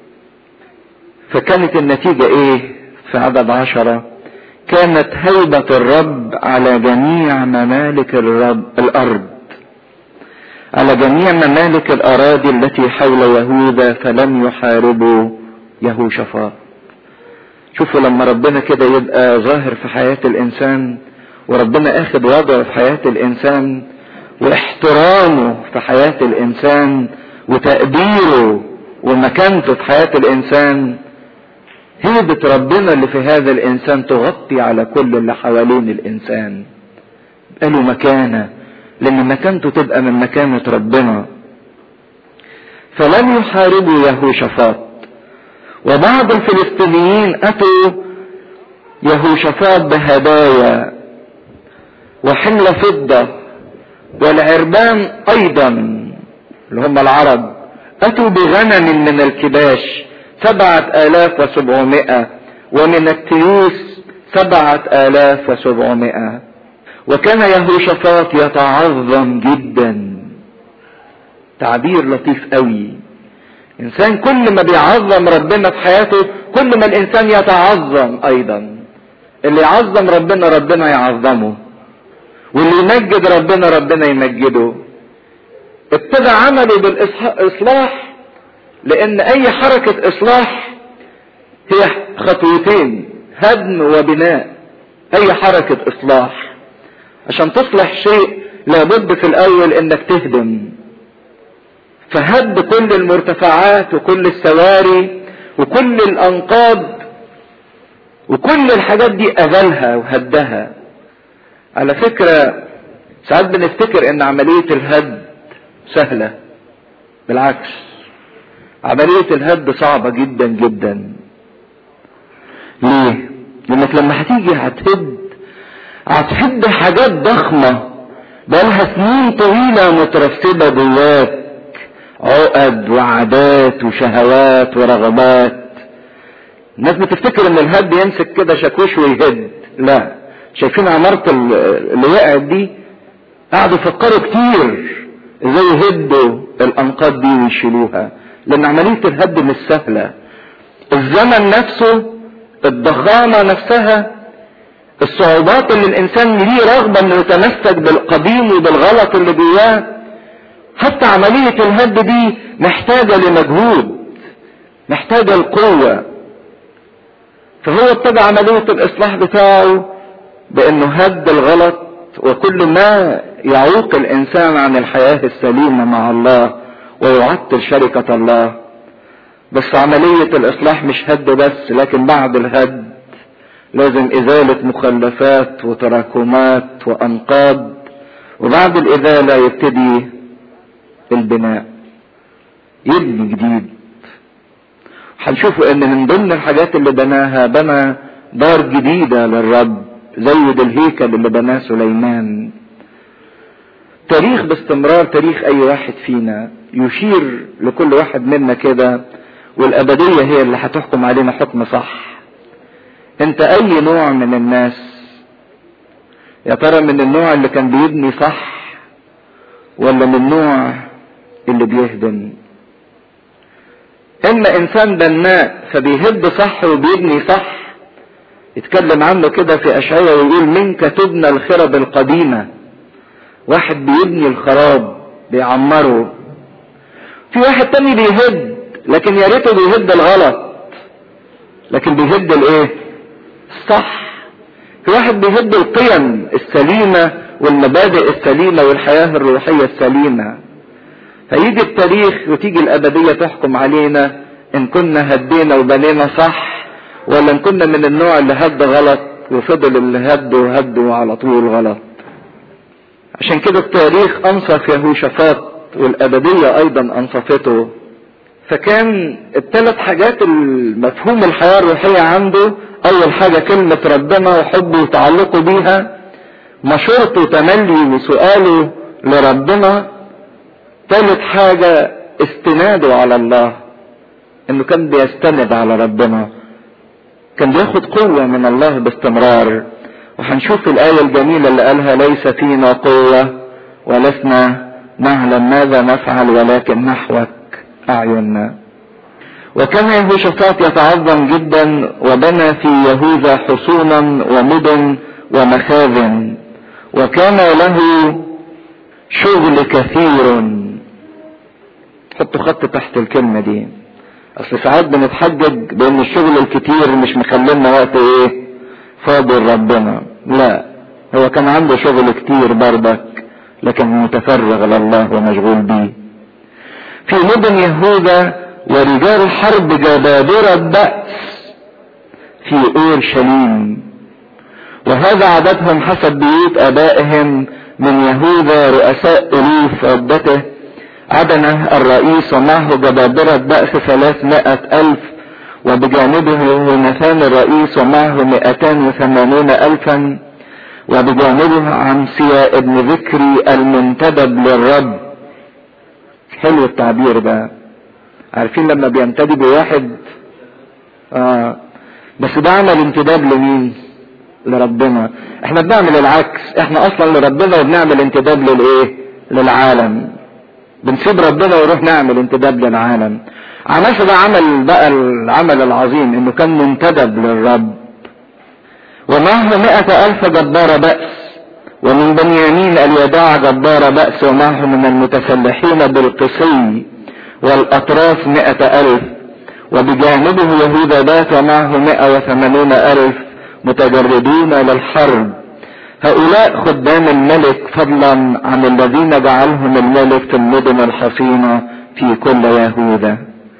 فكانت النتيجة ايه في عدد عشرة كانت هيبة الرب على جميع ممالك الرب الارض على جميع ممالك الاراضي التي حول يهوذا فلم يحاربوا يهوشافاط شوفوا لما ربنا كده يبقى ظاهر في حياة الانسان وربنا اخد وضعه في حياة الانسان واحترامه في حياة الانسان وتقديره ومكانته في حياة الإنسان هيبة ربنا اللي في هذا الإنسان تغطي على كل اللي حوالين الإنسان يبقى له مكانة لأن مكانته تبقى من مكانة ربنا فلم يحاربوا يهوشافاط وبعض الفلسطينيين أتوا يهوشافاط بهدايا وحمل فضة والعربان أيضا اللي هم العرب أتوا بغنم من الكباش سبعة آلاف وسبعمائة ومن التيوس سبعة آلاف وسبعمائة وكان يهوشافاط يتعظم جدا تعبير لطيف قوي انسان كل ما بيعظم ربنا في حياته كل ما الانسان يتعظم ايضا اللي يعظم ربنا ربنا يعظمه واللي يمجد ربنا ربنا يمجده ابتدى عمله بالاصلاح لان اي حركة اصلاح هي خطوتين هدم وبناء اي حركة اصلاح عشان تصلح شيء لابد في الاول انك تهدم فهد كل المرتفعات وكل السواري وكل الانقاض وكل الحاجات دي اذلها وهدها على فكرة ساعات بنفتكر ان عملية الهد سهلة بالعكس عملية الهد صعبة جدا جدا ليه لانك لما هتيجي هتهد هتهد حاجات ضخمة بقالها سنين طويلة مترسبة جواك عقد وعادات وشهوات ورغبات الناس بتفتكر ان الهد يمسك كده شاكوش ويهد لا شايفين عمارة اللي وقعت دي قعدوا يفكروا كتير ازاي يهدوا الانقاض دي ويشيلوها لان عملية الهد مش سهلة الزمن نفسه الضخامة نفسها الصعوبات اللي الانسان ليه رغبة انه يتمسك بالقديم وبالغلط اللي جواه حتى عملية الهد دي محتاجة لمجهود محتاجة القوة فهو ابتدى عملية الاصلاح بتاعه بانه هد الغلط وكل ما يعوق الانسان عن الحياة السليمة مع الله ويعطل شركة الله بس عملية الاصلاح مش هد بس لكن بعد الهد لازم ازالة مخلفات وتراكمات وانقاض وبعد الازالة يبتدي البناء يبني جديد هنشوفوا ان من ضمن الحاجات اللي بناها بنى دار جديدة للرب زي ده الهيكل اللي بناه سليمان تاريخ باستمرار تاريخ اي واحد فينا يشير لكل واحد منا كده والابدية هي اللي هتحكم علينا حكم صح انت اي نوع من الناس يا ترى من النوع اللي كان بيبني صح ولا من النوع اللي بيهدم اما انسان بناء فبيهد صح وبيبني صح يتكلم عنه كده في اشعياء ويقول منك تبنى الخرب القديمة واحد بيبني الخراب بيعمره في واحد تاني بيهد لكن يا ريته بيهد الغلط لكن بيهد الايه الصح في واحد بيهد القيم السليمة والمبادئ السليمة والحياة الروحية السليمة فيجي التاريخ وتيجي الأبدية تحكم علينا إن كنا هدينا وبنينا صح ولا إن كنا من النوع اللي هد غلط وفضل اللي هده هده على طول غلط عشان كده التاريخ أنصف يهوشافاط والأبدية أيضا أنصفته فكان الثلاث حاجات المفهوم الحياة الروحية عنده أول حاجة كلمة ربنا وحبه وتعلقه بيها مشورته وتملي وسؤاله لربنا ثالث حاجة استناده على الله انه كان بيستند على ربنا كان بياخد قوة من الله باستمرار وهنشوف الآية الجميلة اللي قالها ليس فينا قوة ولسنا نعلم ماذا نفعل ولكن نحوك أعيننا وكان يهوشافاط يتعظم جدا وبنى في يهوذا حصونا ومدن ومخازن وكان له شغل كثير حطوا خط تحت الكلمة دي اصل ساعات بنتحجج بان الشغل الكتير مش مخلينا وقت ايه فاضي ربنا لا هو كان عنده شغل كتير برضك لكن متفرغ لله ومشغول بيه في مدن يهوذا ورجال حرب جبابرة بأس في اورشليم وهذا عددهم حسب بيوت ابائهم من يهوذا رؤساء الوف عدته عدنة الرئيس ومعه جبابرة بأس ثلاثمائة ألف وبجانبه نثان الرئيس ومعه مئتان وثمانون ألفا وبجانبه عمسيا ابن ذكري المنتدب للرب حلو التعبير ده عارفين لما بينتدب واحد آه بس ده عمل انتداب لمين لربنا احنا بنعمل العكس احنا اصلا لربنا وبنعمل انتداب للايه للعالم بنسيب ربنا ونروح نعمل انتداب للعالم عماسة ده عمل بقى العمل العظيم انه كان منتدب للرب ومعه مئة الف جبار بأس ومن بنيامين اليداع جبار بأس ومعه من المتسلحين بالقصي والأطراف مئة ألف وبجانبه يهوذا بات ومعه مئة وثمانون ألف متجردون للحرب هؤلاء خدام الملك فضلا عن الذين جعلهم الملك في المدن الحصينة في كل يهوذا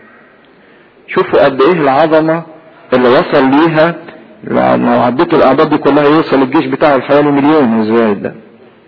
شوفوا قد ايه العظمة اللي وصل ليها لو عديتوا الاعداد دي كلها يوصل الجيش بتاعه حوالي مليون ازواج ده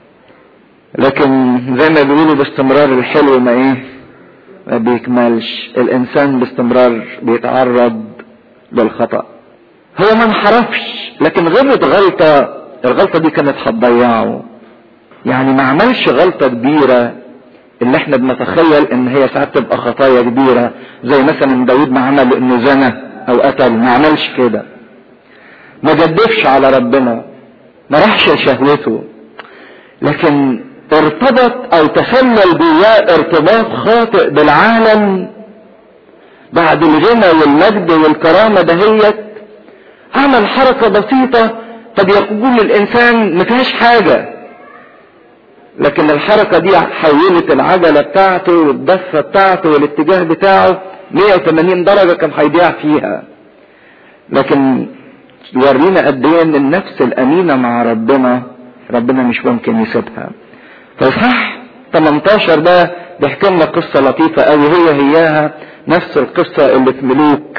لكن زي ما بيقولوا باستمرار الحلو ما ايه ما بيكملش الانسان باستمرار بيتعرض للخطأ هو ما انحرفش لكن غلط غلطة الغلطة دي كانت هتضيعه يعني ما عملش غلطة كبيرة اللي احنا بنتخيل ان هي ساعات تبقى خطايا كبيرة زي مثلا داود ما عمل انه زنى او قتل ما عملش كده ما جدفش على ربنا ما راحش لشهوته لكن ارتبط او تسلل جواه ارتباط خاطئ بالعالم بعد الغنى والمجد والكرامة دهيت عمل حركة بسيطة قد يقول الانسان ما فيهاش حاجة لكن الحركة دي حولت العجلة بتاعته والدفة بتاعته والاتجاه بتاعه 180 درجة كان هيضيع فيها لكن يورينا قد ايه ان النفس الامينة مع ربنا ربنا مش ممكن يسيبها فصح 18 ده بيحكي لنا قصة لطيفة قوي هي هياها نفس القصة اللي في ملوك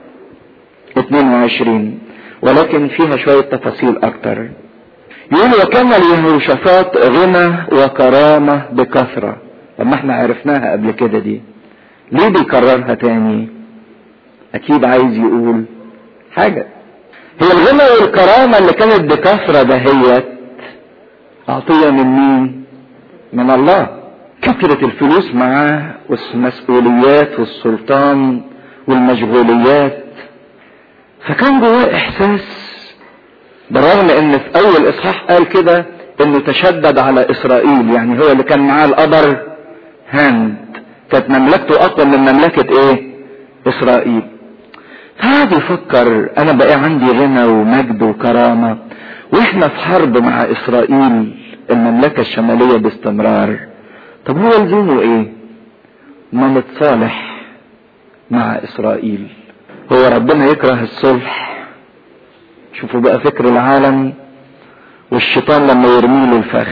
22 ولكن فيها شوية تفاصيل اكتر يقول وكان ليهوشافاط غنى وكرامة بكثرة لما احنا عرفناها قبل كده دي ليه بيكررها تاني اكيد عايز يقول حاجة هي الغنى والكرامة اللي كانت بكثرة دهيت عطية من مين من الله كثرة الفلوس معاه والمسؤوليات والسلطان والمشغوليات فكان جواه احساس بالرغم ان في اول اصحاح قال كده انه تشدد على اسرائيل يعني هو اللي كان معاه القبر هاند كانت مملكته اقوى من مملكة ايه اسرائيل فقعد يفكر انا بقى عندي غنى ومجد وكرامة واحنا في حرب مع اسرائيل المملكة الشمالية باستمرار طب هو لزومه ايه ما نتصالح مع اسرائيل هو ربنا يكره الصلح شوفوا بقى فكر العالم والشيطان لما يرمي له الفخ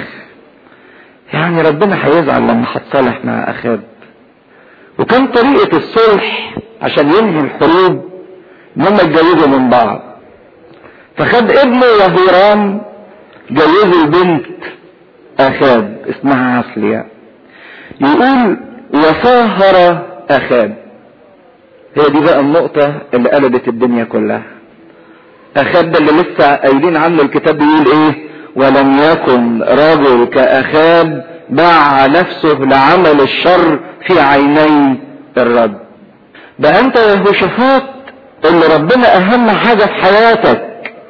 يعني ربنا هيزعل لما هتصالح مع اخاب وكان طريقة الصلح عشان ينهي الحروب ان هم يتجوزوا من بعض فخد ابنه يهورام جوزه البنت اخاب اسمها عصليا يقول وصاهر اخاب هي دي بقى النقطة اللي قلبت الدنيا كلها اخاب ده اللي لسه قايلين عنه الكتاب بيقول ايه ولم يكن رجل كاخاب باع نفسه لعمل الشر في عيني الرب ده انت يا هوشفاط اللي ربنا اهم حاجة في حياتك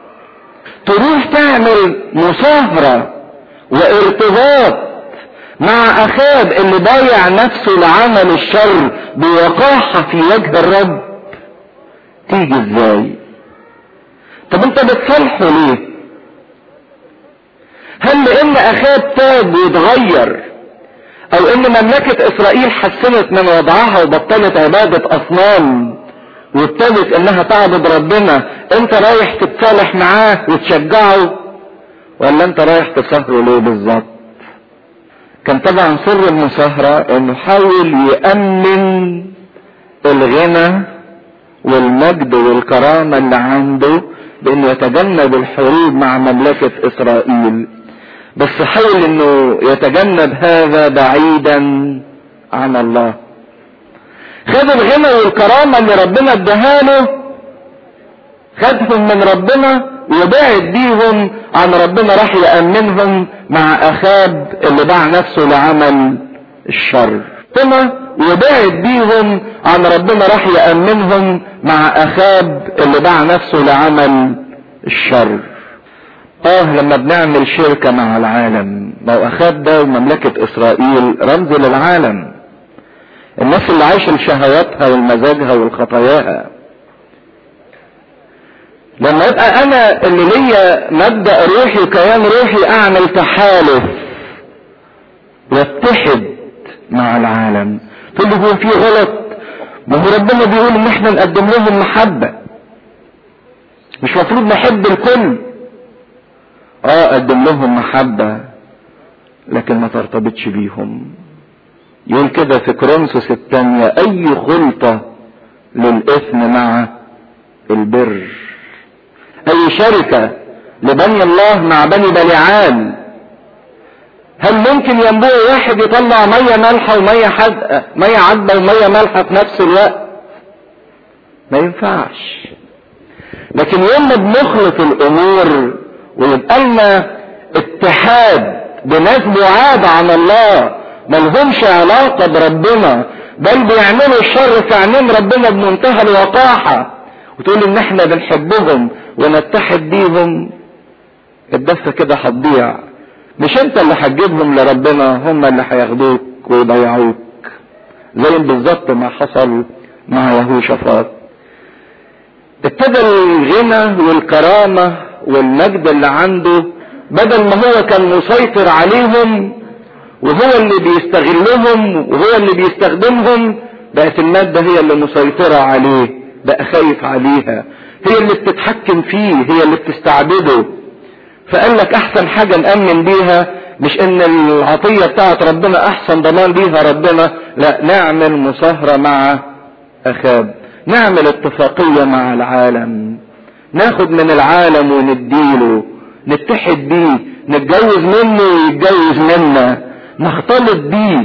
تروح تعمل مصاهرة وارتباط مع اخاب اللي بايع نفسه لعمل الشر بوقاحة في وجه الرب تيجي ازاي طب انت بتصالحه ليه هل لان اخاب تاب واتغير او ان مملكة اسرائيل حسنت من وضعها وبطلت عبادة اصنام وابتدت انها تعبد ربنا انت رايح تتصالح معاه وتشجعه ولا انت رايح تصهره ليه بالظبط كان طبعا سر المصاهرة انه حاول يأمن الغنى والمجد والكرامة اللي عنده بانه يتجنب الحروب مع مملكة اسرائيل بس حاول انه يتجنب هذا بعيدا عن الله خد الغنى والكرامة اللي ربنا اداها خدهم من ربنا وبعد بيهم عن ربنا راح يأمنهم مع أخاب اللي باع نفسه لعمل الشر ثم وبعد بيهم عن ربنا راح يأمنهم مع أخاب اللي باع نفسه لعمل الشر اه لما بنعمل شركة مع العالم لو أخاب ده ومملكة إسرائيل رمز للعالم الناس اللي عايشة لشهواتها والمزاجها والخطاياها لما يبقى انا اللي ليا مبدأ روحي وكيان روحي اعمل تحالف واتحد مع العالم تقول له هو في غلط ما هو ربنا بيقول ان احنا نقدم لهم محبة مش مفروض نحب الكل اه قدم لهم محبة لكن ما ترتبطش بيهم يقول كده في كرونسوس الثانية اي خلطة للاثم مع البر اي شركة لبني الله مع بني بليعان هل ممكن ينبوع واحد يطلع مية مالحة ومية حدقة مية عذبة ومية مالحة في نفس الوقت ما ينفعش لكن يوم ما بنخلط الامور ويبقى لنا اتحاد بناس بعاد عن الله ملهمش علاقة بربنا بل بيعملوا الشر في عينين ربنا بمنتهى الوقاحة وتقول ان احنا بنحبهم ونتحد بيهم الدفة كده هتضيع مش انت اللي هتجيبهم لربنا هم اللي هياخدوك ويضيعوك زي بالظبط ما حصل مع يهوشافاط ابتدى الغنى والكرامة والمجد اللي عنده بدل ما هو كان مسيطر عليهم وهو اللي بيستغلهم وهو اللي بيستخدمهم بقت المادة هي اللي مسيطرة عليه بقى خايف عليها هي اللي بتتحكم فيه هي اللي بتستعبده فقال لك احسن حاجة نأمن بيها مش ان العطية بتاعت ربنا احسن ضمان بيها ربنا لا نعمل مصاهرة مع اخاب نعمل اتفاقية مع العالم ناخد من العالم ونديله نتحد بيه نتجوز منه ويتجوز منا نختلط بيه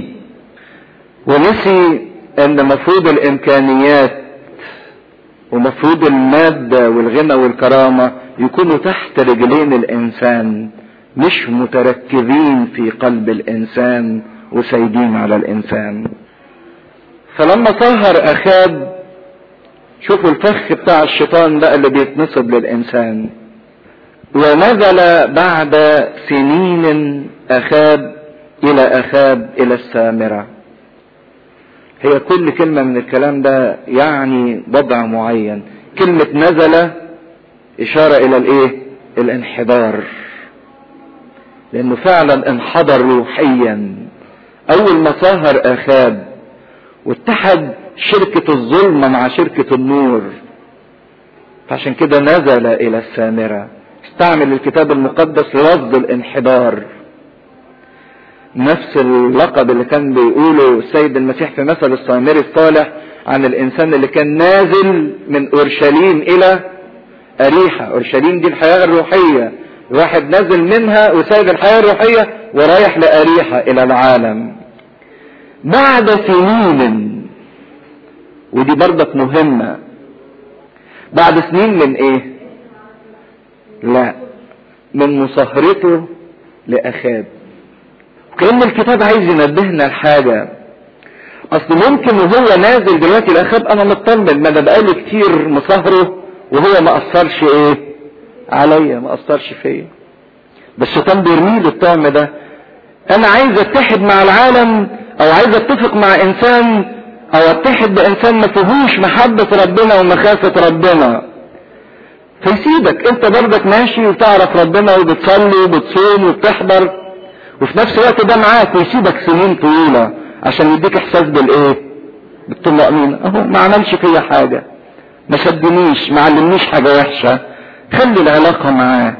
ونسي ان مفروض الامكانيات ومفروض المادة والغنى والكرامة يكونوا تحت رجلين الانسان مش متركزين في قلب الانسان وسايدين على الانسان فلما طهر اخاب شوفوا الفخ بتاع الشيطان بقى اللي بيتنصب للانسان ونزل بعد سنين اخاب الى اخاب الى السامرة هي كل كلمة من الكلام ده يعني وضع معين كلمة نزل اشارة الى الايه الانحدار لانه فعلا انحدر روحيا اول ما ظهر اخاب واتحد شركة الظلمة مع شركة النور فعشان كده نزل الى السامرة استعمل الكتاب المقدس لفظ الانحدار نفس اللقب اللي كان بيقوله السيد المسيح في مثل السامري الصالح عن الانسان اللي كان نازل من اورشليم الى اريحة اورشليم دي الحياة الروحية واحد نازل منها وسايب الحياة الروحية ورايح لاريحة الى العالم بعد سنين ودي برضك مهمة بعد سنين من ايه لا من مصاهرته لاخاب كأن الكتاب عايز ينبهنا لحاجة اصل ممكن وهو نازل دلوقتي الاخاب انا مطمن ما انا بقالي كتير مصاهره وهو ما اثرش ايه عليا ما اثرش فيا بس الشيطان بيرمي له الطعم ده انا عايز اتحد مع العالم او عايز اتفق مع انسان او اتحد بانسان ما فيهوش محبة ربنا ومخافة ربنا فيسيبك انت برضك ماشي وتعرف ربنا وبتصلي وبتصوم وبتحضر وفي نفس الوقت ده معاك ويسيبك سنين طويلة عشان يديك احساس بالايه بالطمأنينة اهو ما عملش فيا حاجة ما شدنيش ما علمنيش حاجة وحشة خلي العلاقة معاه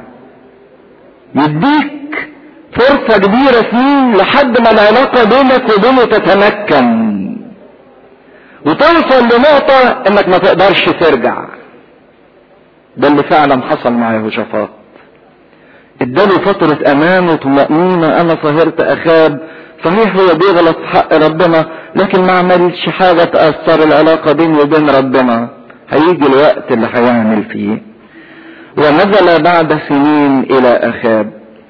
يديك فرصة كبيرة سنين لحد ما العلاقة بينك وبينه تتمكن وتوصل لنقطة انك ما تقدرش ترجع ده اللي فعلا حصل مع يهوشافاط اداله فترة امان وطمأنينة انا صهرت اخاب صحيح هو بيغلط في حق ربنا لكن ما عملش حاجة تأثر العلاقة بيني وبين ربنا هيجي الوقت اللي هيعمل فيه ونزل بعد سنين الى اخاب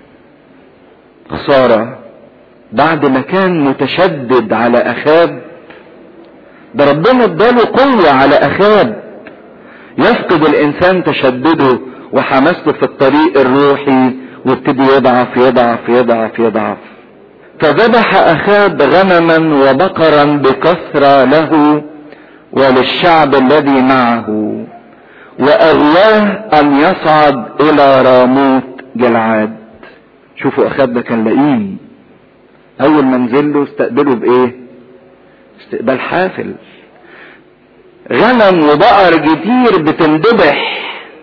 خسارة بعد ما كان متشدد على اخاب ده ربنا اداله قوة على اخاب يفقد الانسان تشدده وحماسته في الطريق الروحي وابتدي يضعف يضعف يضعف يضعف فذبح اخاب غنما وبقرا بكثرة له وللشعب الذي معه واغواه ان يصعد الى راموت جلعاد شوفوا اخاب ده كان لئيم اول ما نزل له استقبله بايه استقبال حافل غنم وبقر كتير بتندبح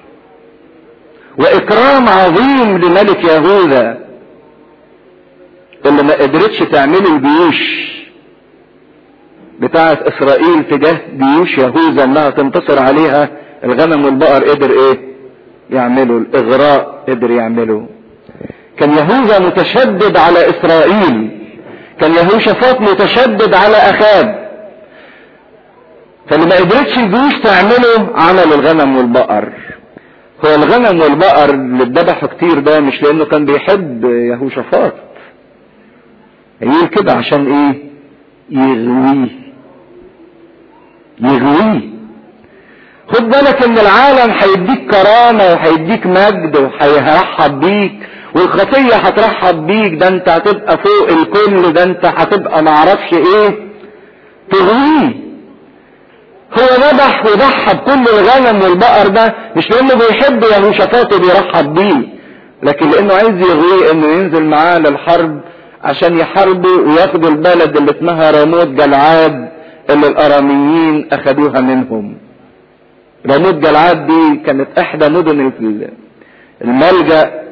واكرام عظيم لملك يهوذا اللي ما قدرتش تعمله الجيوش بتاعة اسرائيل تجاه جيوش يهوذا انها تنتصر عليها الغنم والبقر قدر ايه يعملوا الاغراء قدر يعمله كان يهوذا متشدد على اسرائيل كان يهوشافاط متشدد على اخاب فاللي ما قدرتش الجيوش تعمله عمل الغنم والبقر هو الغنم والبقر اللي اتذبحوا كتير ده مش لانه كان بيحب يهوشافاط يقول كده عشان ايه يغويه يغويه خد بالك ان العالم هيديك كرامة وهيديك مجد وهيرحب بيك والخطية هترحب بيك ده انت هتبقى فوق الكل ده انت هتبقى معرفش ايه تغويه هو ذبح وضحى بكل الغنم والبقر ده مش لانه بيحب يهوشافاط وبيرحب بيه لكن لانه عايز يغويه انه ينزل معاه للحرب عشان يحاربوا وياخدوا البلد اللي اسمها راموت جلعاد اللي الاراميين اخدوها منهم راموت جلعاد دي كانت احدى مدن الملجأ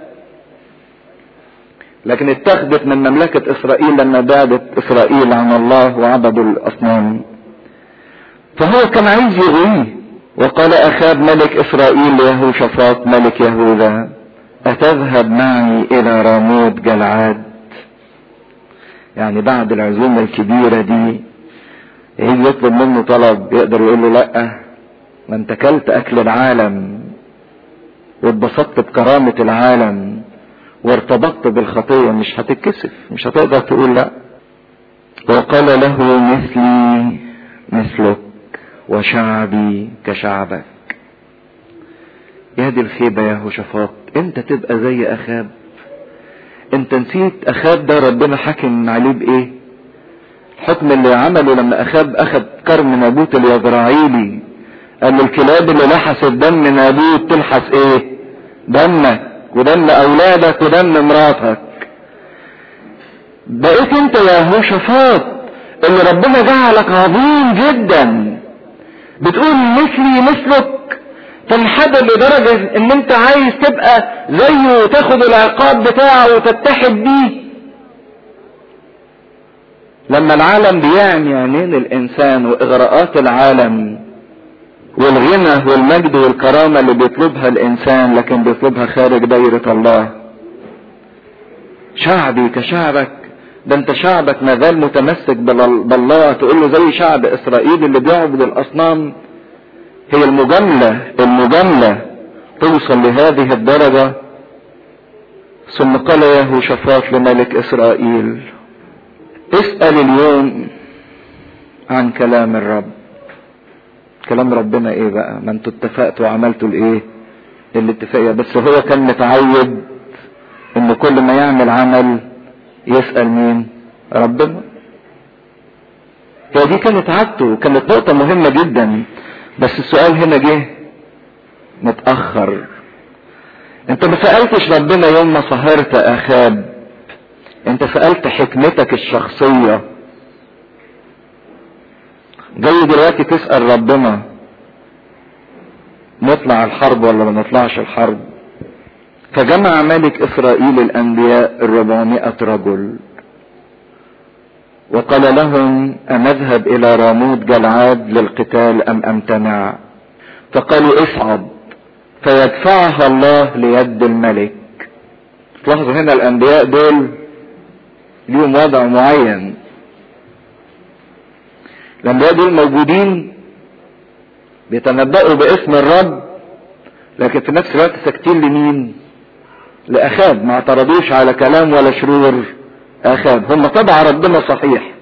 لكن اتخذت من مملكة اسرائيل لما بعدت اسرائيل عن الله وعبدوا الاصنام فهو كان عايز يغويه وقال اخاب ملك اسرائيل ليهوشافاط ملك يهوذا اتذهب معي الى راموت جلعاد يعني بعد العزومة الكبيرة دي يجي يطلب منه طلب يقدر يقول له لا ما انت كلت اكل العالم واتبسطت بكرامة العالم وارتبطت بالخطية مش هتتكسف مش هتقدر تقول لا وقال له مثلي مثلك وشعبي كشعبك يا دي الخيبة يا هوشفاط انت تبقى زي اخاب انت نسيت اخاب ده ربنا حكم عليه بايه الحكم اللي عمله لما اخاب اخذ كرم نابوت اليزرعيلي قال له الكلاب اللي لحست دم نابوت تلحس ايه دمك ودم اولادك ودم مراتك بقيت انت يا هوشفاط اللي ربنا جعلك عظيم جدا بتقول مثلي مثلك تنحدر لدرجة ان انت عايز تبقى زيه وتاخد العقاب بتاعه وتتحد بيه لما العالم بيعني عينين الانسان واغراءات العالم والغنى والمجد والكرامة اللي بيطلبها الانسان لكن بيطلبها خارج دايرة الله شعبي كشعبك ده انت شعبك ما زال متمسك بالله تقول له زي شعب اسرائيل اللي بيعبد الاصنام هي المجاملة المجاملة توصل لهذه الدرجة ثم قال يهوشافاط لملك اسرائيل اسأل اليوم عن كلام الرب كلام ربنا ايه بقى ما انتوا اتفقتوا وعملتوا الايه الاتفاقية بس هو كان متعود ان كل ما يعمل عمل يسأل مين ربنا فدي كانت عادته كانت نقطة مهمة جدا بس السؤال هنا جه متأخر انت ما سألتش ربنا يوم ما سهرت اخاب انت سألت حكمتك الشخصية جاي دلوقتي تسأل ربنا نطلع الحرب ولا ما نطلعش الحرب فجمع ملك اسرائيل الانبياء الربعمائة رجل وقال لهم أنذهب إلى راموت جلعاد للقتال أم أمتنع فقالوا اصعد فيدفعها الله ليد الملك تلاحظوا هنا الأنبياء دول ليهم وضع معين الأنبياء دول موجودين بيتنبأوا باسم الرب لكن في نفس الوقت ساكتين لمين؟ لأخاب ما اعترضوش على كلام ولا شرور اخاب هم طبع ربنا صحيح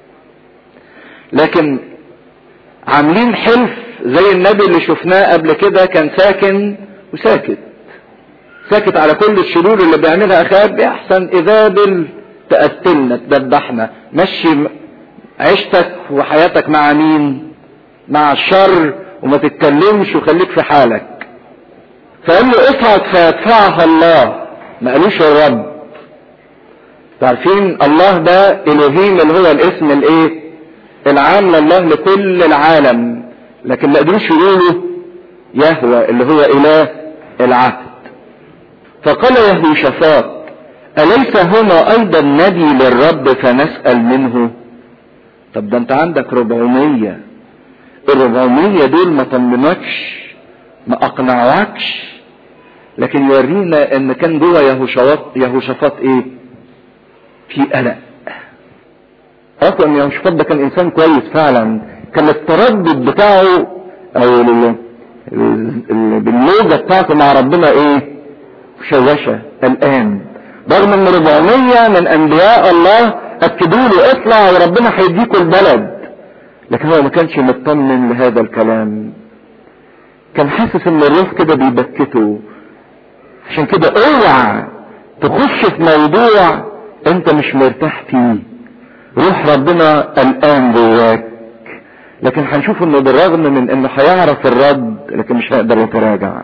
لكن عاملين حلف زي النبي اللي شفناه قبل كده كان ساكن وساكت ساكت على كل الشرور اللي بيعملها اخاب احسن اذابل تقتلنا تذبحنا مشي عيشتك وحياتك مع مين مع الشر وما تتكلمش وخليك في حالك فقال له اصعد فيدفعها الله ما قالوش الرب عارفين الله ده الوهيم اللي هو الاسم الايه العام لله لكل العالم لكن ما قدروش يقولوا يهوى اللي هو اله العهد فقال يهوشافاط اليس هنا ايضا نبي للرب فنسأل منه طب ده انت عندك ربعمية الربعمية دول ما طمنكش ما اقنعوكش لكن يورينا ان كان جوه يهوشافاط يهوشافاط ايه في قلق اصلا يهوشافاط ده كان انسان كويس فعلا كان التردد بتاعه او باللوجة بتاعته مع ربنا ايه مشوشة الان رغم ان 400 من انبياء الله اكدوا له اطلع وربنا هيديكوا البلد لكن هو ما كانش مطمن لهذا الكلام كان حاسس ان الروح كده بيبكته عشان كده اوعى تخش في موضوع انت مش مرتاح فيه روح ربنا قلقان جواك لكن هنشوف انه بالرغم من انه هيعرف الرد لكن مش هيقدر يتراجع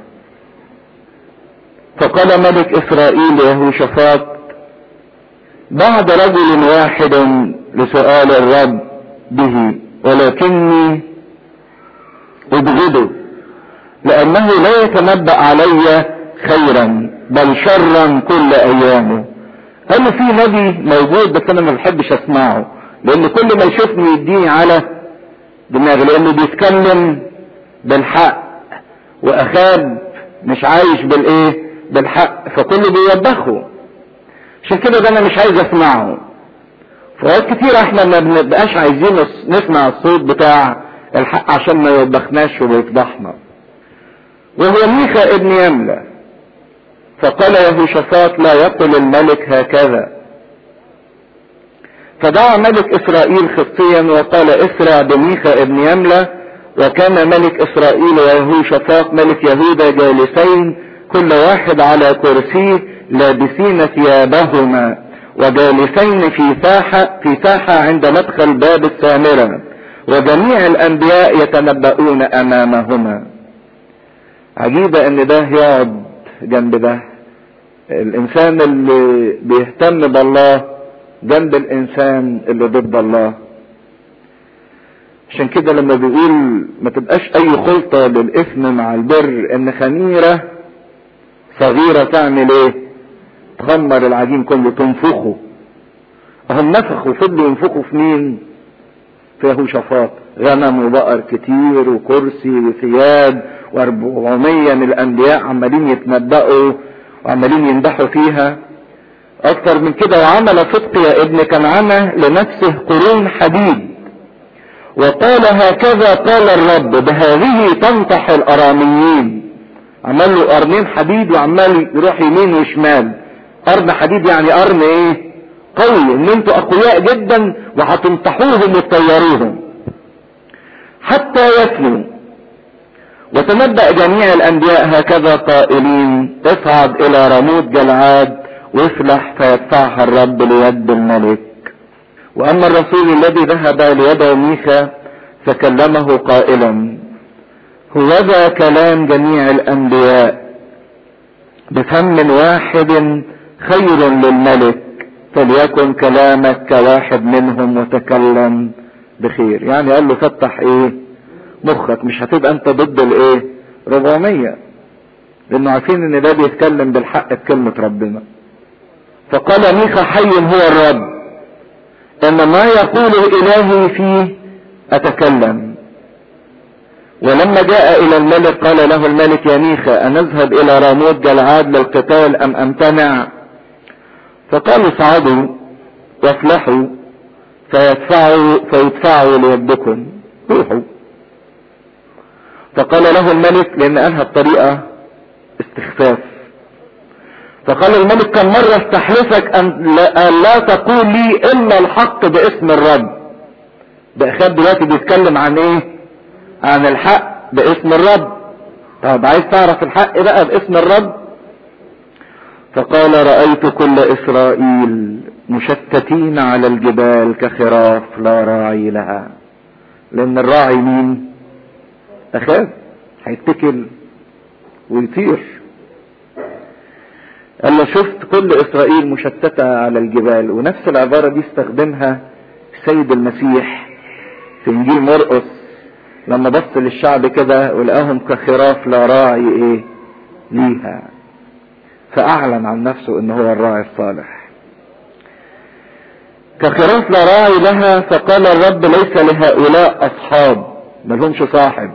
فقال ملك اسرائيل يهوشافاط بعد رجل واحد لسؤال الرب به ولكني ابغضه لانه لا يتنبأ علي خيرا بل شرا كل ايامه قال له في نبي موجود بس انا ما بحبش اسمعه لان كل ما يشوفني يديني على دماغي لانه بيتكلم بالحق واخاب مش عايش بالايه بالحق فكله بيوبخه عشان كده ده انا مش عايز اسمعه فوقت كتير احنا ما بنبقاش عايزين نسمع الصوت بتاع الحق عشان ما يوبخناش ويفضحنا وهو ميخا ابن يملة فقال يهوشافاط لا يقل الملك هكذا فدعا ملك اسرائيل خطيا وقال اسرع بميخا ابن يملة وكان ملك اسرائيل ويهوشافاط ملك يهوذا جالسين كل واحد على كرسيه لابسين ثيابهما وجالسين في ساحة في ساحة عند مدخل باب السامرة وجميع الانبياء يتنبؤون امامهما عجيبة ان ده يقعد جنب ده الانسان اللي بيهتم بالله جنب الانسان اللي ضد الله عشان كده لما بيقول ما تبقاش اي خلطة للاثم مع البر ان خميرة صغيرة تعمل ايه تخمر العجين كله تنفخه هم نفخوا فضلوا ينفخوا في مين في يهوشافاط غنم وبقر كتير وكرسي وثياب واربعمية من الانبياء عمالين يتنبأوا وعمالين يمدحوا فيها اكتر من كده وعمل صدق يا ابن كنعانة لنفسه قرون حديد وقال هكذا قال الرب بهذه تنطح الاراميين عمل له قرنين حديد وعمال يروح يمين وشمال قرن حديد يعني قرن ايه قوي ان انتوا اقوياء جدا وهتنطحوهم وتطيروهم حتى يفنوا وتنبأ جميع الانبياء هكذا قائلين اصعد الى رموت جلعاد وافلح فيدفعها الرب ليد الملك واما الرسول الذي ذهب ليدعو ميخا فكلمه قائلا هوذا كلام جميع الانبياء بفم واحد خير للملك فليكن كلامك كواحد منهم وتكلم بخير يعني قال له فتح ايه مخك مش هتبقى انت ضد الايه 400 لانه عارفين ان ده بيتكلم بالحق بكلمة ربنا فقال ميخا حي هو الرب ان ما يقوله الهي فيه اتكلم ولما جاء الى الملك قال له الملك يا ميخا انذهب الى راموت جلعاد للقتال ام امتنع فقالوا اصعدوا وافلحوا فيدفعوا فيدفعوا ليدكم روحوا فقال له الملك لان قالها بطريقة استخفاف فقال الملك كم مرة استحلفك ان لا, أن لا تقول لي الا الحق باسم الرب ده اخاب دلوقتي بيتكلم عن ايه عن الحق باسم الرب طب عايز تعرف الحق بقى باسم الرب فقال رأيت كل اسرائيل مشتتين على الجبال كخراف لا راعي لها لان الراعي مين اخاف هيتكل ويطير قال له شفت كل اسرائيل مشتتة على الجبال ونفس العبارة دي استخدمها السيد المسيح في انجيل مرقس لما بص للشعب كده ولقاهم كخراف لا راعي ايه ليها فاعلن عن نفسه ان هو الراعي الصالح كخراف لا راعي لها فقال الرب ليس لهؤلاء اصحاب ملهمش صاحب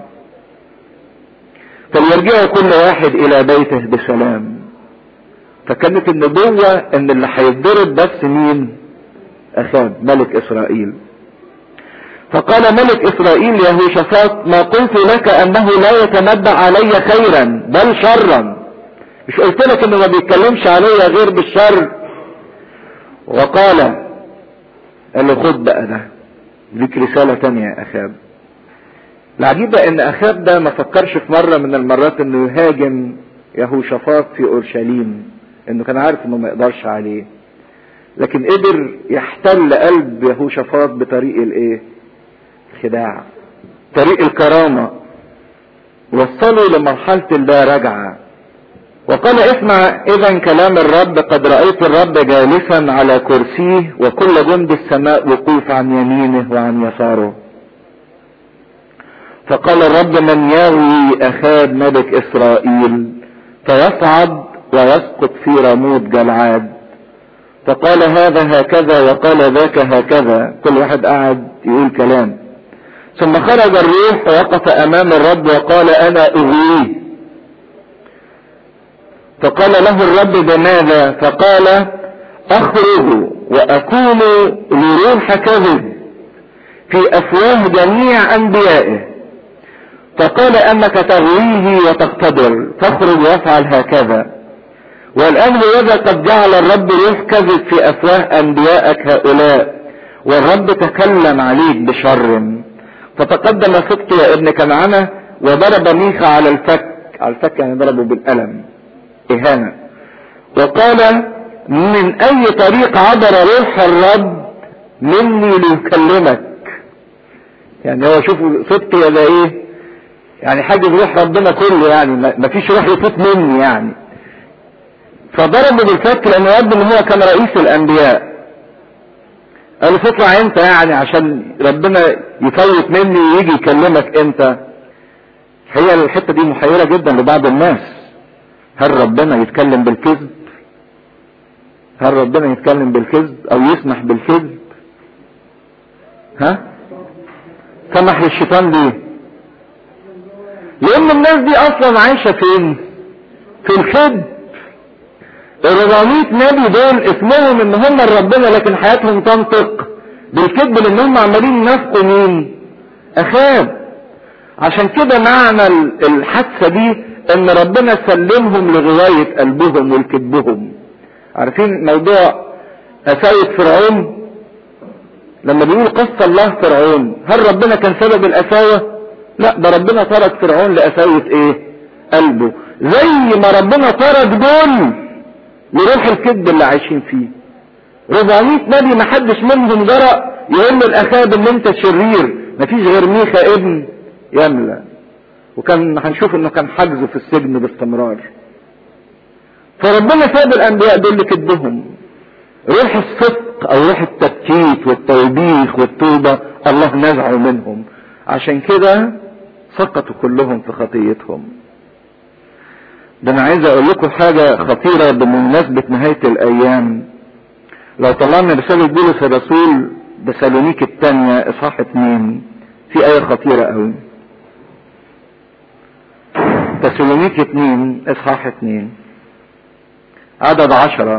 فليرجعوا كل واحد الى بيته بسلام فكانت النبوة ان اللي هيتضرب بس مين اخاب ملك اسرائيل فقال ملك اسرائيل يهوشافاط ما قلت لك انه لا يتنبأ علي خيرا بل شرا مش قلت لك انه ما بيتكلمش عليا غير بالشر وقال قال له خد بقى ده ليك رسالة تانية يا اخاب العجيبة ان اخاب ده ما فكرش في مرة من المرات انه يهاجم يهوشافاط في اورشليم انه كان عارف انه ما يقدرش عليه لكن قدر يحتل قلب يهوشافاط بطريق الايه الخداع طريق الكرامة وصلوا لمرحلة اللا رجعة وقال اسمع اذا كلام الرب قد رأيت الرب جالسا على كرسيه وكل جند السماء وقوف عن يمينه وعن يساره فقال الرب من ياوي اخاب ملك اسرائيل فيصعد ويسقط في رموت جلعاد فقال هذا هكذا وقال ذاك هكذا كل واحد قعد يقول كلام ثم خرج الروح ووقف امام الرب وقال انا اغويه فقال له الرب بماذا فقال اخرج واكون لروح كذب في افواه جميع انبيائه فقال انك تغويه وتقتدر فاخرج وافعل هكذا والان هذا قد جعل الرب روح كذب في افواه انبيائك هؤلاء والرب تكلم عليك بشر فتقدم سقط يا ابن كنعانة وضرب ميخا على الفك على الفك يعني ضربه بالقلم اهانة وقال من اي طريق عبر روح الرب مني ليكلمك يعني هو شوفوا صدق يا ايه يعني حاجز روح ربنا كله يعني ما فيش روح يفوت مني يعني فضربه بالفك لانه يبدو ان هو كان رئيس الانبياء قال له تطلع انت يعني عشان ربنا يفوت مني ويجي يكلمك انت هي الحته دي محيره جدا لبعض الناس هل ربنا يتكلم بالكذب هل ربنا يتكلم بالكذب او يسمح بالكذب ها سمح للشيطان ليه لان الناس دي اصلا عايشه فين في الكذب ال400 نبي دول اسمهم ان هم ربنا لكن حياتهم تنطق بالكذب لان هم عمالين ينافقوا مين اخاب عشان كده معنى الحادثة دي ان ربنا سلمهم لغواية قلبهم ولكذبهم عارفين موضوع قساوة فرعون لما بيقول قص الله فرعون هل ربنا كان سبب القساوة لا ده ربنا ترك فرعون لقساوة ايه قلبه زي ما ربنا ترك دول لروح الكذب اللي عايشين فيه 400 نبي ما حدش منهم جرأ يقول له الاخاب ان انت شرير مفيش غير ميخا ابن يملى وكان هنشوف انه كان حجزه في السجن باستمرار فربنا ساب الانبياء دول لكذبهم روح الصدق او روح التبكيت والتوبيخ والتوبة الله نزعه منهم عشان كده سقطوا كلهم في خطيتهم ده انا عايز اقول لكم حاجة خطيرة بمناسبة نهاية الايام لو طلعنا رسالة بولس الرسول بسالونيك الثانية اصحاح اتنين في اية خطيرة قوي تسالونيك اتنين اصحاح اتنين عدد عشرة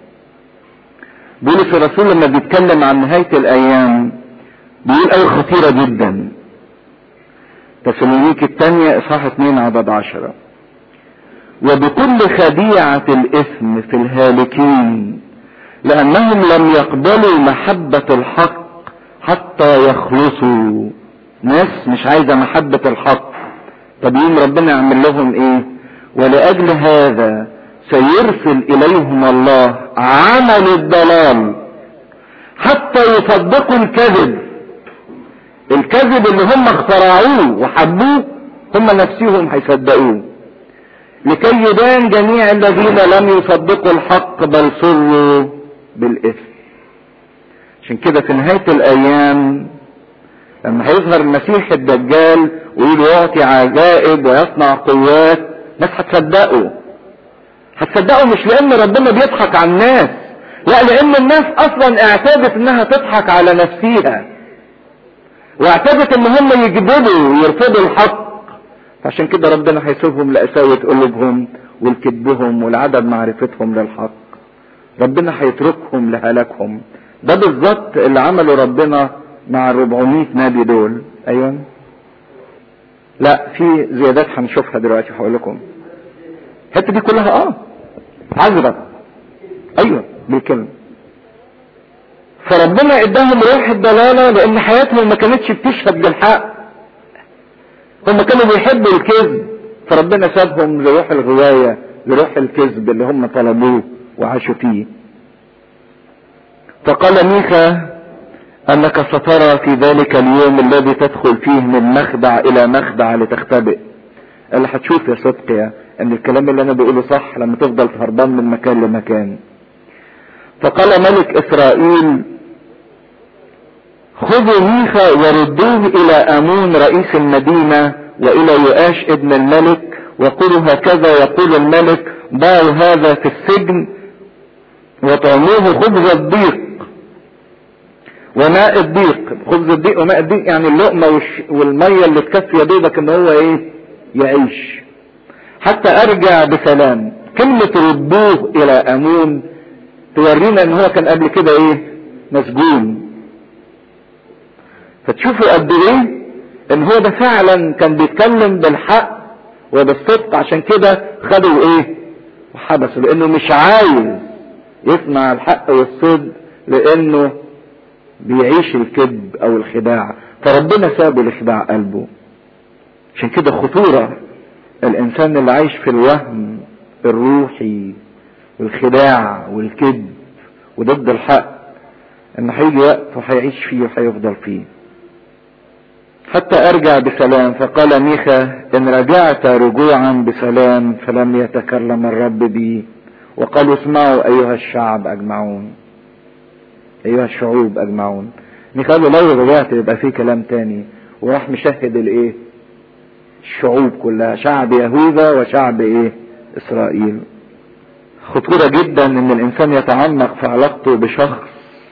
بولس الرسول لما بيتكلم عن نهاية الايام بيقول اية خطيرة جدا تسالونيك الثانية اصحاح اتنين عدد عشرة وبكل خديعة الإثم في الهالكين لأنهم لم يقبلوا محبة الحق حتى يخلصوا ناس مش عايزة محبة الحق طب يوم ربنا يعمل لهم ايه ولأجل هذا سيرسل إليهم الله عمل الضلال حتى يصدقوا الكذب الكذب اللي هم اخترعوه وحبوه هم نفسهم هيصدقوه لكي يبان جميع الذين لم يصدقوا الحق بل سروا بالإثم عشان كده في نهاية الأيام لما هيظهر المسيح الدجال ويقول يعطي عجائب ويصنع قوات ناس هتصدقوا هتصدقوا مش لأن ربنا بيضحك على الناس لا لأن الناس أصلا اعتادت إنها تضحك على نفسيها واعتادت إن هم يكذبوا ويرفضوا الحق عشان كده ربنا هيسيبهم لقساوة قلوبهم ولكذبهم ولعدم معرفتهم للحق ربنا هيتركهم لهلاكهم ده بالظبط اللي عمله ربنا مع ال 400 نبي دول ايوه لا في زيادات هنشوفها دلوقتي هقول لكم الحته دي كلها اه عذرة ايوه بالكلمه فربنا اداهم روح الضلاله لان حياتهم ما كانتش بتشهد بالحق هم كانوا بيحبوا الكذب فربنا سابهم لروح الغوايه لروح الكذب اللي هم طلبوه وعاشوا فيه فقال ميخا انك سترى في ذلك اليوم الذي تدخل فيه من مخدع الى مخدع لتختبئ اللي هتشوف يا صدقيا ان الكلام اللي انا بقوله صح لما تفضل هربان من مكان لمكان فقال ملك اسرائيل خذوا ميخا وردوه الى امون رئيس المدينة والى يؤاش ابن الملك وقولوا هكذا يقول الملك ضعوا هذا في السجن وطعموه خبز الضيق وماء الضيق خبز الضيق وماء الضيق يعني اللقمة والمية اللي تكفي يا دوبك ان هو ايه يعيش حتى ارجع بسلام كلمة ردوه الى امون تورينا ان هو كان قبل كده ايه مسجون فتشوفوا قد ايه ان هو ده فعلا كان بيتكلم بالحق وبالصدق عشان كده خدوا ايه وحبسوا لانه مش عايز يسمع الحق والصدق لانه بيعيش الكذب او الخداع فربنا سابه لخداع قلبه عشان كده خطورة الانسان اللي عايش في الوهم الروحي والخداع والكذب وضد الحق ان هيجي وقت وهيعيش فيه وهيفضل فيه حتى ارجع بسلام فقال ميخا ان رجعت رجوعا بسلام فلم يتكلم الرب بي وقالوا اسمعوا ايها الشعب اجمعون ايها الشعوب اجمعون ميخا قال له لو رجعت يبقى في كلام تاني وراح مشهد الايه الشعوب كلها شعب يهوذا وشعب ايه اسرائيل خطورة جدا ان الانسان يتعمق في علاقته بشخص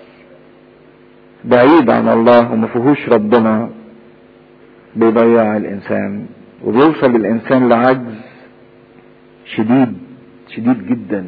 بعيد عن الله وما فيهوش ربنا بيضيع الانسان وبيوصل الانسان لعجز شديد شديد جدا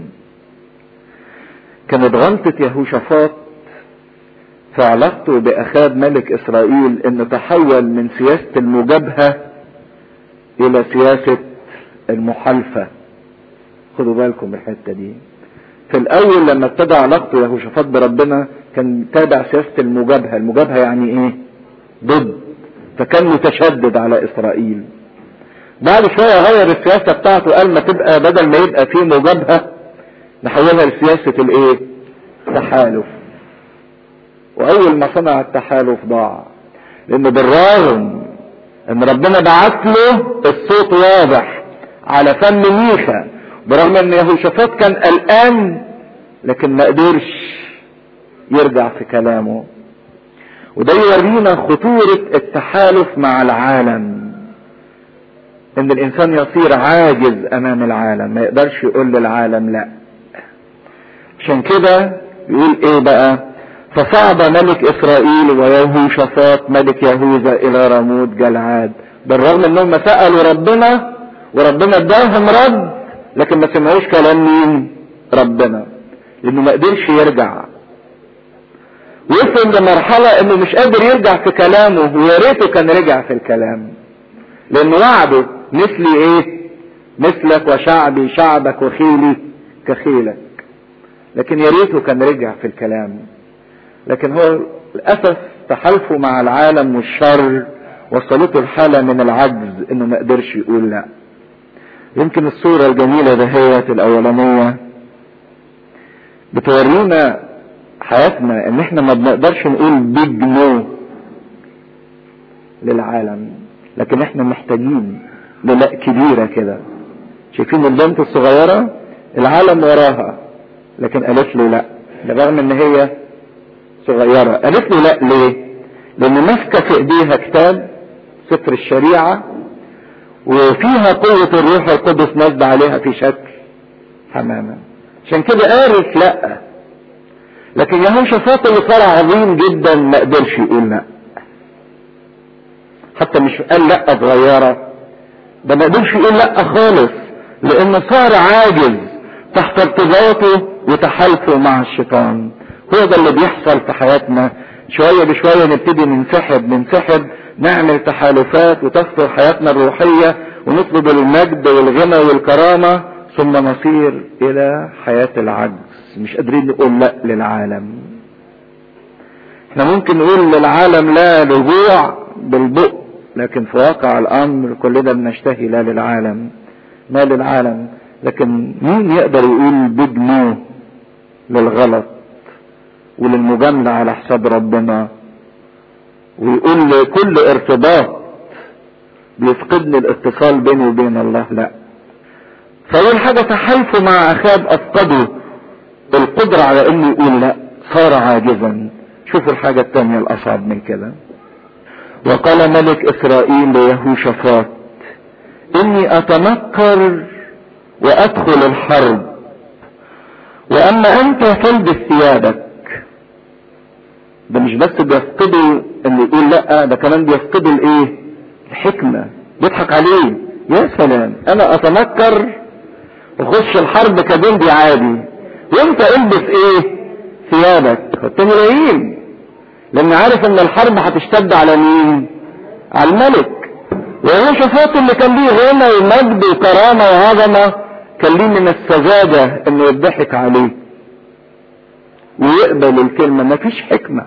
كانت غلطة يهوشافاط في علاقته بأخاب ملك إسرائيل إنه تحول من سياسة المجابهة إلى سياسة المحالفة خدوا بالكم من الحتة دي في الأول لما ابتدى علاقته يهوشافاط بربنا كان تابع سياسة المجابهة المجابهة يعني إيه؟ ضد فكان متشدد على إسرائيل بعد شوية غير السياسة بتاعته قال ما تبقى بدل ما يبقى فيه مجابهة نحولها لسياسة الايه تحالف واول ما صنع التحالف ضاع لان بالرغم ان ربنا بعت له الصوت واضح على فم ميخا برغم ان يهوشافاط كان قلقان لكن ما قدرش يرجع في كلامه وده يورينا خطورة التحالف مع العالم ان الانسان يصير عاجز امام العالم ما يقدرش يقول للعالم لا عشان كده يقول ايه بقى فصعد ملك اسرائيل ويهوشافاط ملك يهوذا الى راموت جلعاد بالرغم انهم سألوا ربنا وربنا اداهم رد لكن ما سمعوش كلام مين ربنا لانه ما قدرش يرجع وصل لمرحلة انه مش قادر يرجع في كلامه ويا ريته كان رجع في الكلام لانه وعده مثلي ايه مثلك وشعبي شعبك وخيلي كخيلك لكن يا ريته كان رجع في الكلام لكن هو للاسف تحالفه مع العالم والشر وصلته الحاله من العجز انه ما قدرش يقول لا يمكن الصوره الجميله دهيت الاولانيه بتورينا حياتنا ان احنا ما بنقدرش نقول بيج نو للعالم لكن احنا محتاجين للا كبيرة كده شايفين البنت الصغيرة العالم وراها لكن قالت له لا بالرغم ان هي صغيرة قالت له لا ليه لان ماسكة في ايديها كتاب سفر الشريعة وفيها قوة الروح القدس نازلة عليها في شكل حمامة عشان كده قالت لا لكن يهوشافاط اللي صار عظيم جدا ما قدرش يقول لا حتى مش قال لا صغيرة ده ما قدرش يقول لا خالص لانه صار عاجز تحت ارتباطه وتحالفه مع الشيطان هو ده اللي بيحصل في حياتنا شوية بشوية نبتدي ننسحب ننسحب نعمل تحالفات وتكثر حياتنا الروحية ونطلب المجد والغنى والكرامة ثم نصير الى حياة العجز مش قادرين نقول لا للعالم احنا ممكن نقول للعالم لا رجوع بالبق لكن في واقع الامر كلنا بنشتهي لا للعالم ما للعالم لكن مين يقدر يقول بدنه للغلط وللمجاملة على حساب ربنا ويقول كل ارتباط بيفقدني الاتصال بيني وبين الله لا فاول حاجة تحالفه مع اخاب افقده القدرة على انه يقول لا صار عاجزا شوفوا الحاجة التانية الاصعب من كده وقال ملك اسرائيل ليهوشافاط اني اتنكر وادخل الحرب واما انت فالبس ثيابك ده مش بس بيفقدوا ان يقول لا ده كمان بيفقدوا الايه الحكمة بيضحك عليه يا سلام انا اتنكر واخش الحرب كجندي عادي وانت البس ايه ثيابك فالتاني لئيم لان عارف ان الحرب هتشتد على مين على الملك وهو شفاط اللي كان ليه غنى ومجد وكرامة وعظمة كان ليه من السذاجة انه يضحك عليه ويقبل الكلمة مفيش حكمة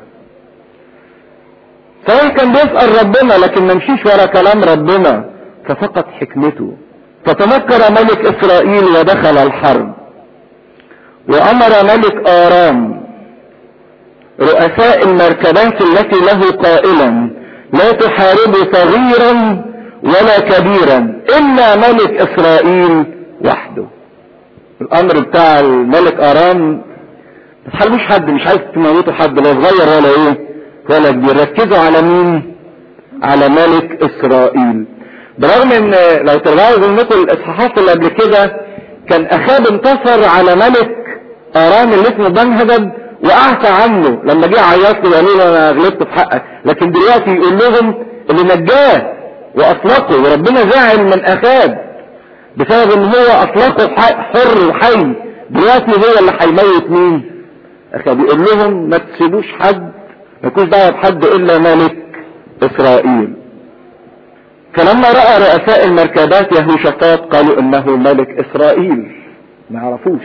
صحيح كان بيسأل ربنا لكن ما مشيش ورا كلام ربنا ففقد حكمته فتنكر ملك اسرائيل ودخل الحرب وامر ملك ارام رؤساء المركبات التي له قائلا لا تحاربوا صغيرا ولا كبيرا الا ملك اسرائيل وحده الامر بتاع الملك ارام ما تحاربوش حد مش عايز تموتوا حد لا صغير ولا ايه ولا كبير ركزوا على مين على ملك اسرائيل برغم ان لو ترجعوا ذهنكم الاصحاحات اللي قبل كده كان اخاب انتصر على ملك ارام اللي اسمه بنهدد واعفى عنه لما جه عيط له وقال له انا غلطت في حقك لكن دلوقتي يقول لهم اللي نجاه واطلقه وربنا زعل من اخاب بسبب ان هو اطلقه حر وحي دلوقتي هو اللي هيموت مين اخاب يقول لهم ما تسيبوش حد ما يكونش دعوه بحد الا ملك اسرائيل فلما راى رؤساء المركبات يهوشافاط قالوا انه ملك اسرائيل ما عرفوش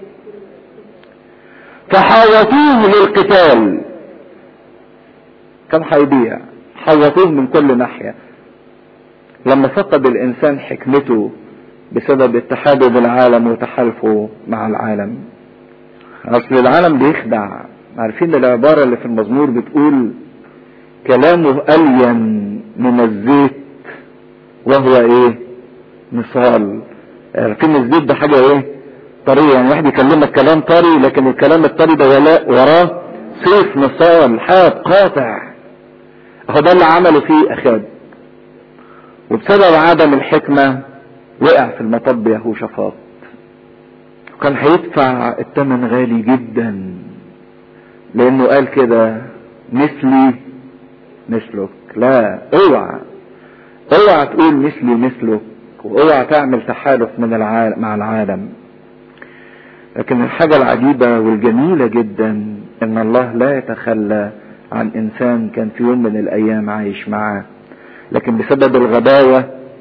فحاوطوه للقتال كان هيضيع حوطوه من كل ناحيه لما فقد الانسان حكمته بسبب اتحاده بالعالم وتحالفه مع العالم اصل العالم بيخدع عارفين العبارة اللي في المزمور بتقول كلامه ألين من الزيت وهو ايه مثال عارفين الزيت ده حاجة ايه طرية يعني واحد يكلمك كلام طري لكن الكلام الطري ده وراه سيف مثال حاد قاطع اهو ده اللي عمله فيه اخاب وبسبب عدم الحكمة وقع في المطب يهوشافاط وكان هيدفع الثمن غالي جدا لانه قال كده مثلي مثلك لا اوعى اوعى تقول مثلي مثلك واوعى تعمل تحالف من العالم مع العالم لكن الحاجة العجيبة والجميلة جدا ان الله لا يتخلى عن انسان كان في يوم من الايام عايش معاه لكن بسبب الغباوة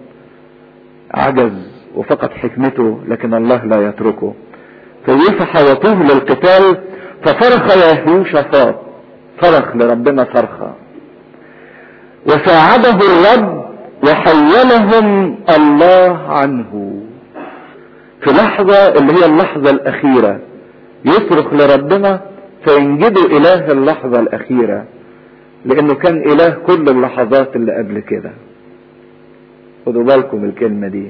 عجز وفقد حكمته لكن الله لا يتركه فيقول حوطوه للقتال فصرخ يهوشافاط صرخ لربنا صرخة وساعده الرب وحولهم الله عنه في لحظة اللي هي اللحظة الأخيرة يصرخ لربنا فينجده إله اللحظة الأخيرة لأنه كان إله كل اللحظات اللي قبل كده خدوا بالكم الكلمة دي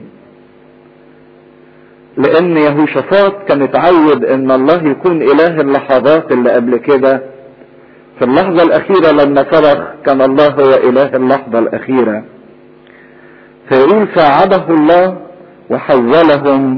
لان يهوشافاط كان اتعود ان الله يكون اله اللحظات اللي قبل كده في اللحظة الاخيرة لما صرخ كان الله هو اله اللحظة الاخيرة فيقول ساعده الله وحولهم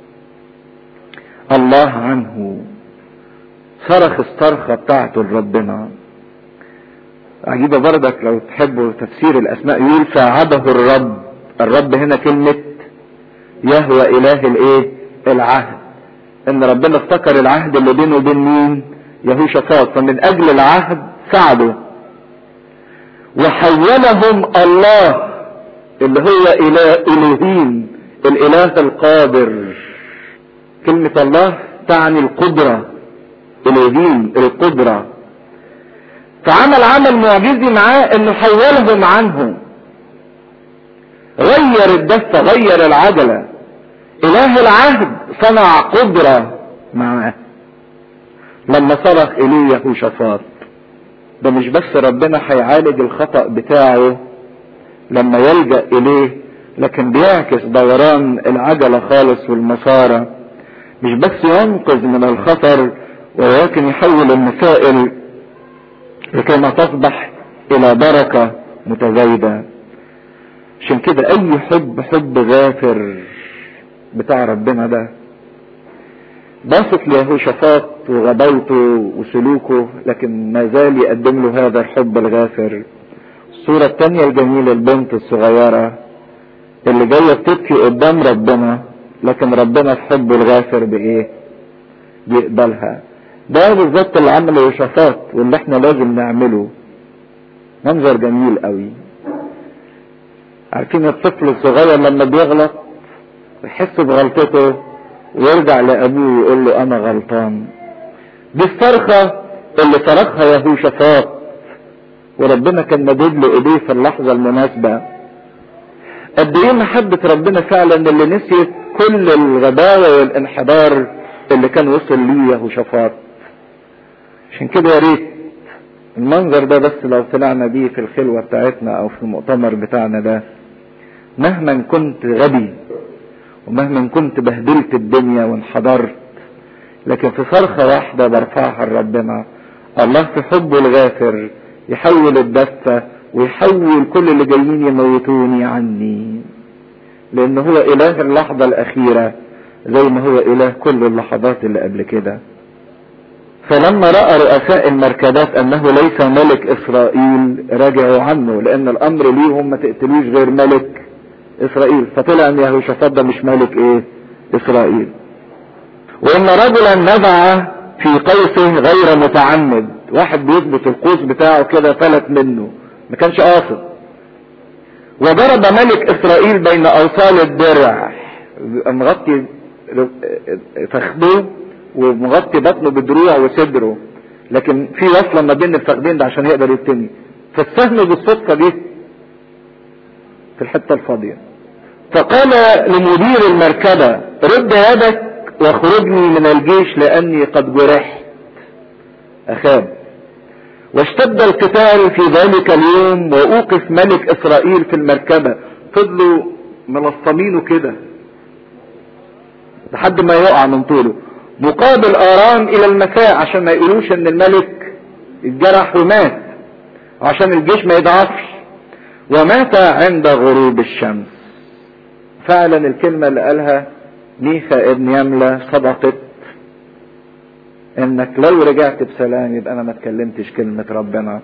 الله عنه صرخ الصرخة بتاعته لربنا عجيبة بردك لو تحبوا تفسير الاسماء يقول ساعده الرب الرب هنا كلمة يهوى اله الايه العهد ان ربنا افتكر العهد اللي بينه وبين مين يهوشافاط فمن اجل العهد ساعده وحولهم الله اللي هو اله الهين الاله القادر كلمة الله تعني القدرة الهين القدرة فعمل عمل معجزي معاه انه حولهم عنه غير الدفة غير العجلة اله العهد صنع قدرة معاه لما صرخ اليه يهوشافاط ده مش بس ربنا هيعالج الخطأ بتاعه لما يلجأ اليه لكن بيعكس دوران العجلة خالص والمسارة مش بس ينقذ من الخطر ولكن يحول المسائل لكي ما تصبح الى بركة متزايدة عشان كده اي حب حب غافر بتاع ربنا ده باسط ليهوشافاط وغباوته وسلوكه لكن ما زال يقدم له هذا الحب الغافر الصورة التانية الجميلة البنت الصغيرة اللي جاية بتبكي قدام ربنا لكن ربنا في حبه الغافر بايه يقبلها ده بالظبط اللي عمله يهوشافاط واللي احنا لازم نعمله منظر جميل قوي عارفين الطفل الصغير لما بيغلط يحس بغلطته ويرجع لابوه ويقول له انا غلطان دي الصرخة اللي صرخها يهوشافاط وربنا كان مدد له ايديه في اللحظة المناسبة قد ايه محبة ربنا فعلا اللي نسيت كل الغباوة والانحدار اللي كان وصل ليه يهوشافاط عشان كده يا ريت المنظر ده بس لو طلعنا بيه في الخلوة بتاعتنا او في المؤتمر بتاعنا ده مهما كنت غبي ومهما كنت بهدلت الدنيا وانحدرت لكن في صرخة واحدة برفعها لربنا الله في حبه الغافر يحول الدفة ويحول كل اللي جايين يموتوني عني لان هو اله اللحظة الاخيرة زي ما هو اله كل اللحظات اللي قبل كده فلما رأى رؤساء المركبات انه ليس ملك اسرائيل رجعوا عنه لان الامر ليهم ما تقتلوش غير ملك اسرائيل فطلع ان يهوشافاط ده مش ملك ايه اسرائيل وان رجلا نزع في قوسه غير متعمد واحد بيظبط القوس بتاعه كده فلت منه ما كانش قاصد وضرب ملك اسرائيل بين اوصال الدرع مغطي فخذه ومغطي بطنه بدروع وصدره لكن في وصلة ما بين الفخذين ده عشان يقدر يتني فالسهم بالصدفة جه في الحتة الفاضية فقال لمدير المركبة رد يدك واخرجني من الجيش لاني قد جرحت اخاب واشتد القتال في ذلك اليوم واوقف ملك اسرائيل في المركبة فضلوا ملصمينه كده لحد ما يقع من طوله مقابل ارام الى المساء عشان ما يقولوش ان الملك اتجرح ومات عشان الجيش ما يضعفش ومات عند غروب الشمس فعلا الكلمة اللي قالها ميخا ابن يملة صدقت انك لو رجعت بسلام يبقى انا ما اتكلمتش كلمة ربنا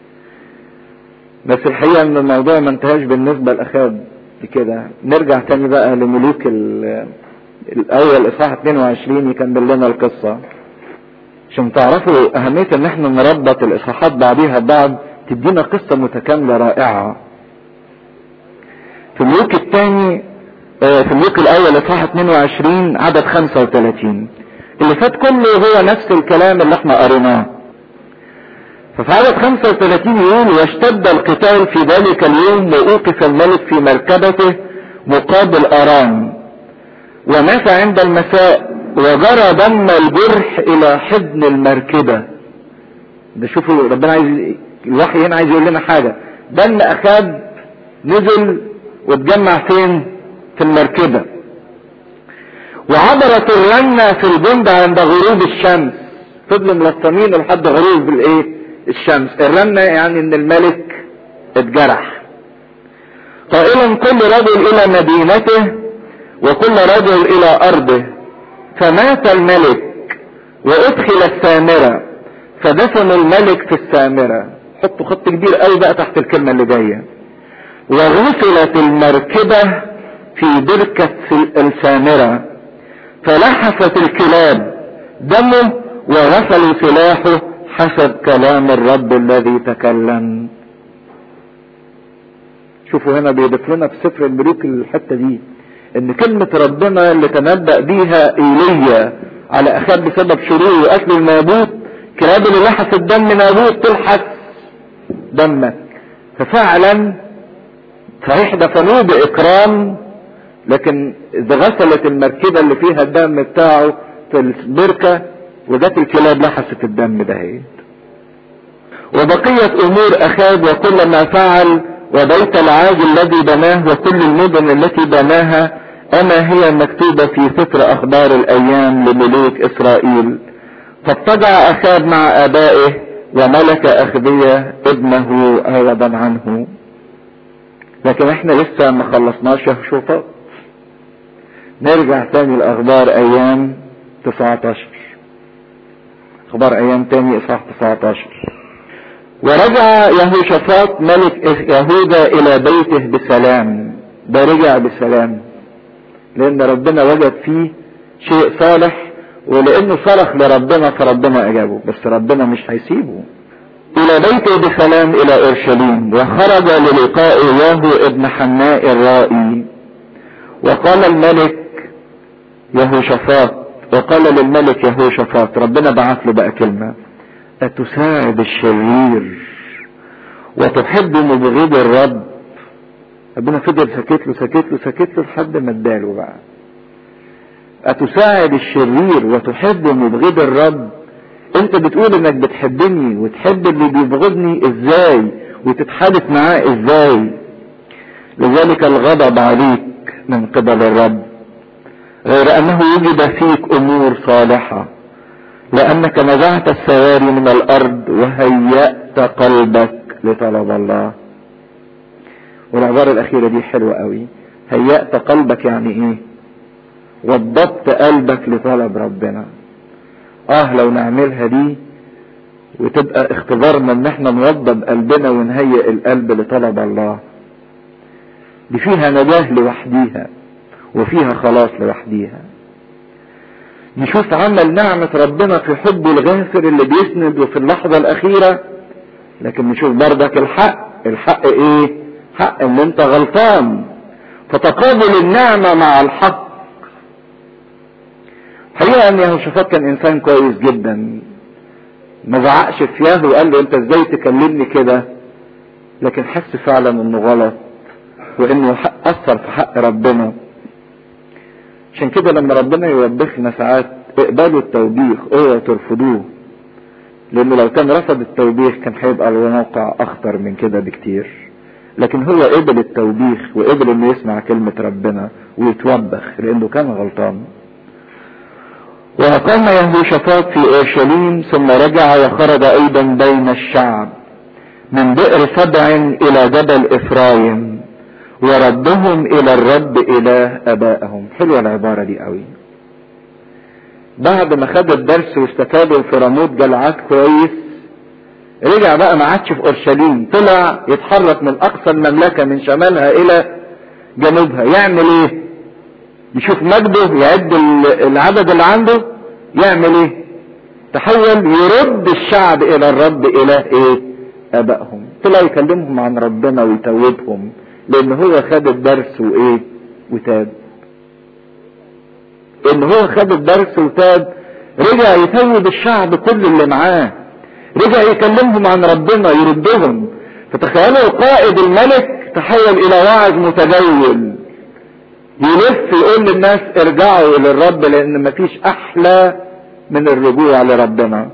بس الحقيقة ان الموضوع ما انتهاش بالنسبة لاخاب كده نرجع تاني بقى لملوك الاول اصحاح 22 يكمل لنا القصة عشان تعرفوا اهمية ان احنا نربط الاصحاحات بعضيها ببعض تدينا قصة متكاملة رائعة في الملوك الثاني في الملوك الاول اصحاح 22 عدد 35 اللي فات كله هو نفس الكلام اللي احنا قريناه ففي عدد 35 يقول واشتد القتال في ذلك اليوم واوقف الملك في مركبته مقابل ارام ومات عند المساء وجرى دم الجرح الى حضن المركبة ده شوفوا ربنا عايز الوحي هنا عايز يقول لنا حاجة دم اخاب نزل واتجمع فين في المركبة وعبرت الرنة في الجند عند غروب الشمس فضلوا ملطمين لحد غروب الايه الشمس الرنة يعني ان الملك اتجرح قائلا كل رجل الى مدينته وكل رجل الى ارضه فمات الملك وادخل السامرة فدفن الملك في السامرة حطوا خط كبير قوي بقى تحت الكلمة اللي جاية وغسلت المركبة في بركة السامرة فلحفت الكلاب دمه وغسلوا سلاحه حسب كلام الرب الذي تكلم شوفوا هنا بيضيف لنا في سفر الملوك الحته دي ان كلمة ربنا اللي تنبأ بيها ايليا على اخاب بسبب شرور واكل النابوت كلاب اللي لحس الدم نابوت تلحس دمك ففعلا صحيح دفنوه باكرام لكن اذا غسلت المركبة اللي فيها الدم بتاعه في البركة وجت الكلاب لحست الدم دهيت وبقية امور اخاب وكل ما فعل وبيت العاج الذي بناه وكل المدن التي بناها اما هي مكتوبة في سفر اخبار الايام لملوك اسرائيل فاضطجع اخاب مع ابائه وملك اخذية ابنه عوضا عنه لكن احنا لسه ما خلصناش يهوشافاط نرجع تاني لاخبار ايام 19 اخبار ايام تاني اصحاح 19 ورجع يهوشافاط ملك يهوذا الى بيته بسلام ده رجع بسلام لان ربنا وجد فيه شيء صالح ولانه صرخ لربنا فربنا اجابه بس ربنا مش هيسيبه الى بيته بسلام الى اورشليم وخرج للقاء ياهو ابن حناء الرائي وقال الملك يهوشافاط وقال للملك يهوشافاط ربنا بعت له بقى كلمه أتساعد الشرير وتحب مبغض الرب ربنا فضل سكت له سكت له سكت له لحد ما اداله بقى أتساعد الشرير وتحب مبغض الرب انت بتقول انك بتحبني وتحب اللي بيبغضني ازاي وتتحالف معاه ازاي لذلك الغضب عليك من قبل الرب غير انه وجد فيك امور صالحه لأنك نزعت السواري من الأرض وهيأت قلبك لطلب الله والعبارة الأخيرة دي حلوة قوي هيأت قلبك يعني إيه وضبط قلبك لطلب ربنا آه لو نعملها دي وتبقى اختبارنا ان احنا نوضب قلبنا ونهيئ القلب لطلب الله دي فيها نجاة لوحديها وفيها خلاص لوحديها نشوف عمل نعمة ربنا في حبه الغافر اللي بيسند وفي اللحظة الأخيرة لكن نشوف بردك الحق الحق ايه حق ان انت غلطان فتقابل النعمة مع الحق حقيقة ان يهوشافاط كان انسان كويس جدا ما زعقش في ياهو وقال له انت ازاي تكلمني كده لكن حس فعلا انه غلط وانه اثر في حق ربنا عشان كده لما ربنا يوبخنا ساعات اقبلوا التوبيخ اوعوا ترفضوه لانه لو كان رفض التوبيخ كان هيبقى الموقع اخطر من كده بكتير لكن هو قبل التوبيخ وقبل انه يسمع كلمة ربنا ويتوبخ لانه كان غلطان وأقام يهوشافاط في أورشليم ثم رجع وخرج أيضا بين الشعب من بئر سبع إلى جبل إفرايم وردهم إلى الرب إله أبائهم حلوة العبارة دي قوي بعد ما خد الدرس واستفادوا في رموت جلعات كويس رجع بقى ما عادش في اورشليم طلع يتحرك من اقصى المملكه من شمالها الى جنوبها يعمل ايه يشوف مجده يعد العدد اللي عنده يعمل ايه تحول يرد الشعب الى الرب اله ايه ابائهم طلع يكلمهم عن ربنا ويتوبهم لان هو خد الدرس وايه وتاب ان هو خد الدرس وتاب رجع يتوب الشعب كل اللي معاه رجع يكلمهم عن ربنا يردهم فتخيلوا قائد الملك تحول الى واعظ متجول يلف يقول للناس ارجعوا للرب لان مفيش احلى من الرجوع لربنا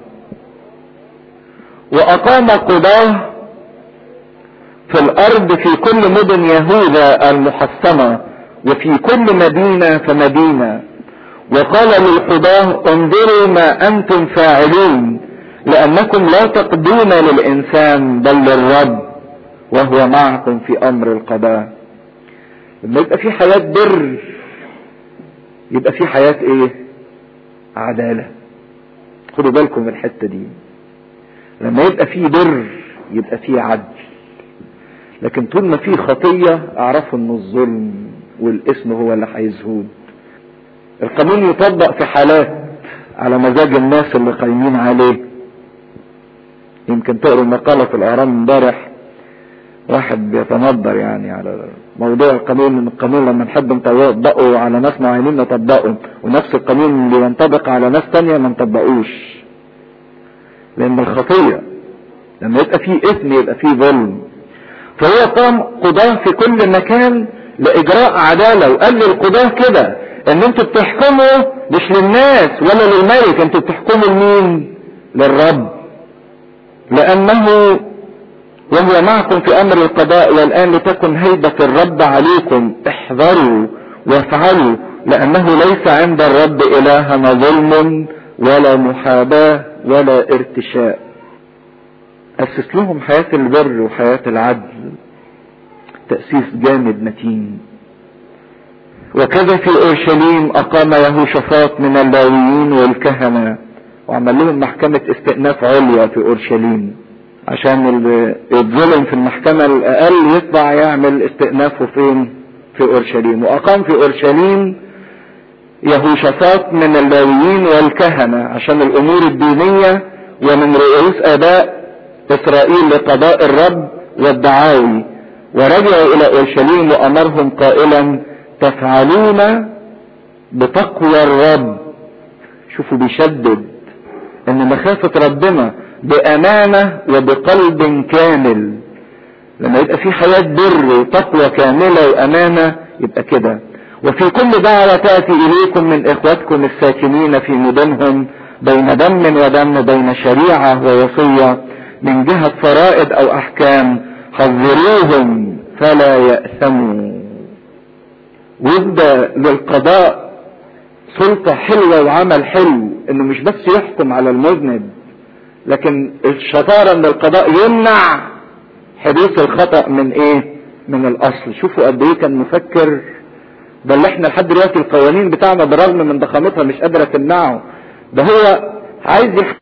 واقام قضاه في الارض في كل مدن يهوذا المحصنه وفي كل مدينه فمدينه وقال للقضاه انظروا ما انتم فاعلون لانكم لا تقضون للانسان بل للرب وهو معكم في امر القضاء لما يبقى في حياة بر يبقى في حياة ايه عدالة خدوا بالكم من الحتة دي لما يبقى في بر يبقى في عدل لكن طول ما في خطية اعرفوا ان الظلم والاسم هو اللي هيزهود القانون يطبق في حالات على مزاج الناس اللي قايمين عليه يمكن تقروا المقالة في الاهرام امبارح واحد بيتنظر يعني على موضوع القانون ان القانون لما نحب نطبقه على ناس معينين نطبقه ونفس القانون اللي ينطبق على ناس تانية ما نطبقوش لان الخطية لما يبقى فيه اثم يبقى فيه ظلم فهو قام قضاة في كل مكان لاجراء عدالة وقال للقضاة كده ان انتوا بتحكموا مش للناس ولا للملك انتوا بتحكموا لمين للرب لانه وهو معكم في امر القضاء والان لتكن هيبة الرب عليكم احذروا وافعلوا لانه ليس عند الرب الهنا ظلم ولا محاباة ولا ارتشاء اسس لهم حياة البر وحياة العدل تأسيس جامد متين وكذا في اورشليم اقام يهوشافاط من اللاويين والكهنة وعمل لهم محكمة استئناف عليا في اورشليم عشان اللي يتظلم في المحكمة الاقل يطلع يعمل استئنافه فين في اورشليم واقام في اورشليم يهوشافاط من اللاويين والكهنة عشان الامور الدينية ومن رؤوس اباء اسرائيل لقضاء الرب والدعاوي ورجعوا الى اورشليم وامرهم قائلا تفعلون بتقوى الرب شوفوا بيشدد ان مخافة ربنا بامانة وبقلب كامل لما يبقى في حياة بر وتقوى كاملة وامانة يبقى كده وفي كل دعوة تأتي اليكم من اخوتكم الساكنين في مدنهم بين دم ودم بين شريعة ووصية من جهة فرائض او احكام حذروهم فلا يأثموا وادى للقضاء سلطة حلوة وعمل حلو انه مش بس يحكم على المذنب لكن الشطارة ان القضاء يمنع حدوث الخطأ من ايه من الاصل شوفوا قد ايه كان مفكر ده اللي احنا لحد دلوقتي القوانين بتاعنا بالرغم من ضخامتها مش قادرة تمنعه ده هو عايز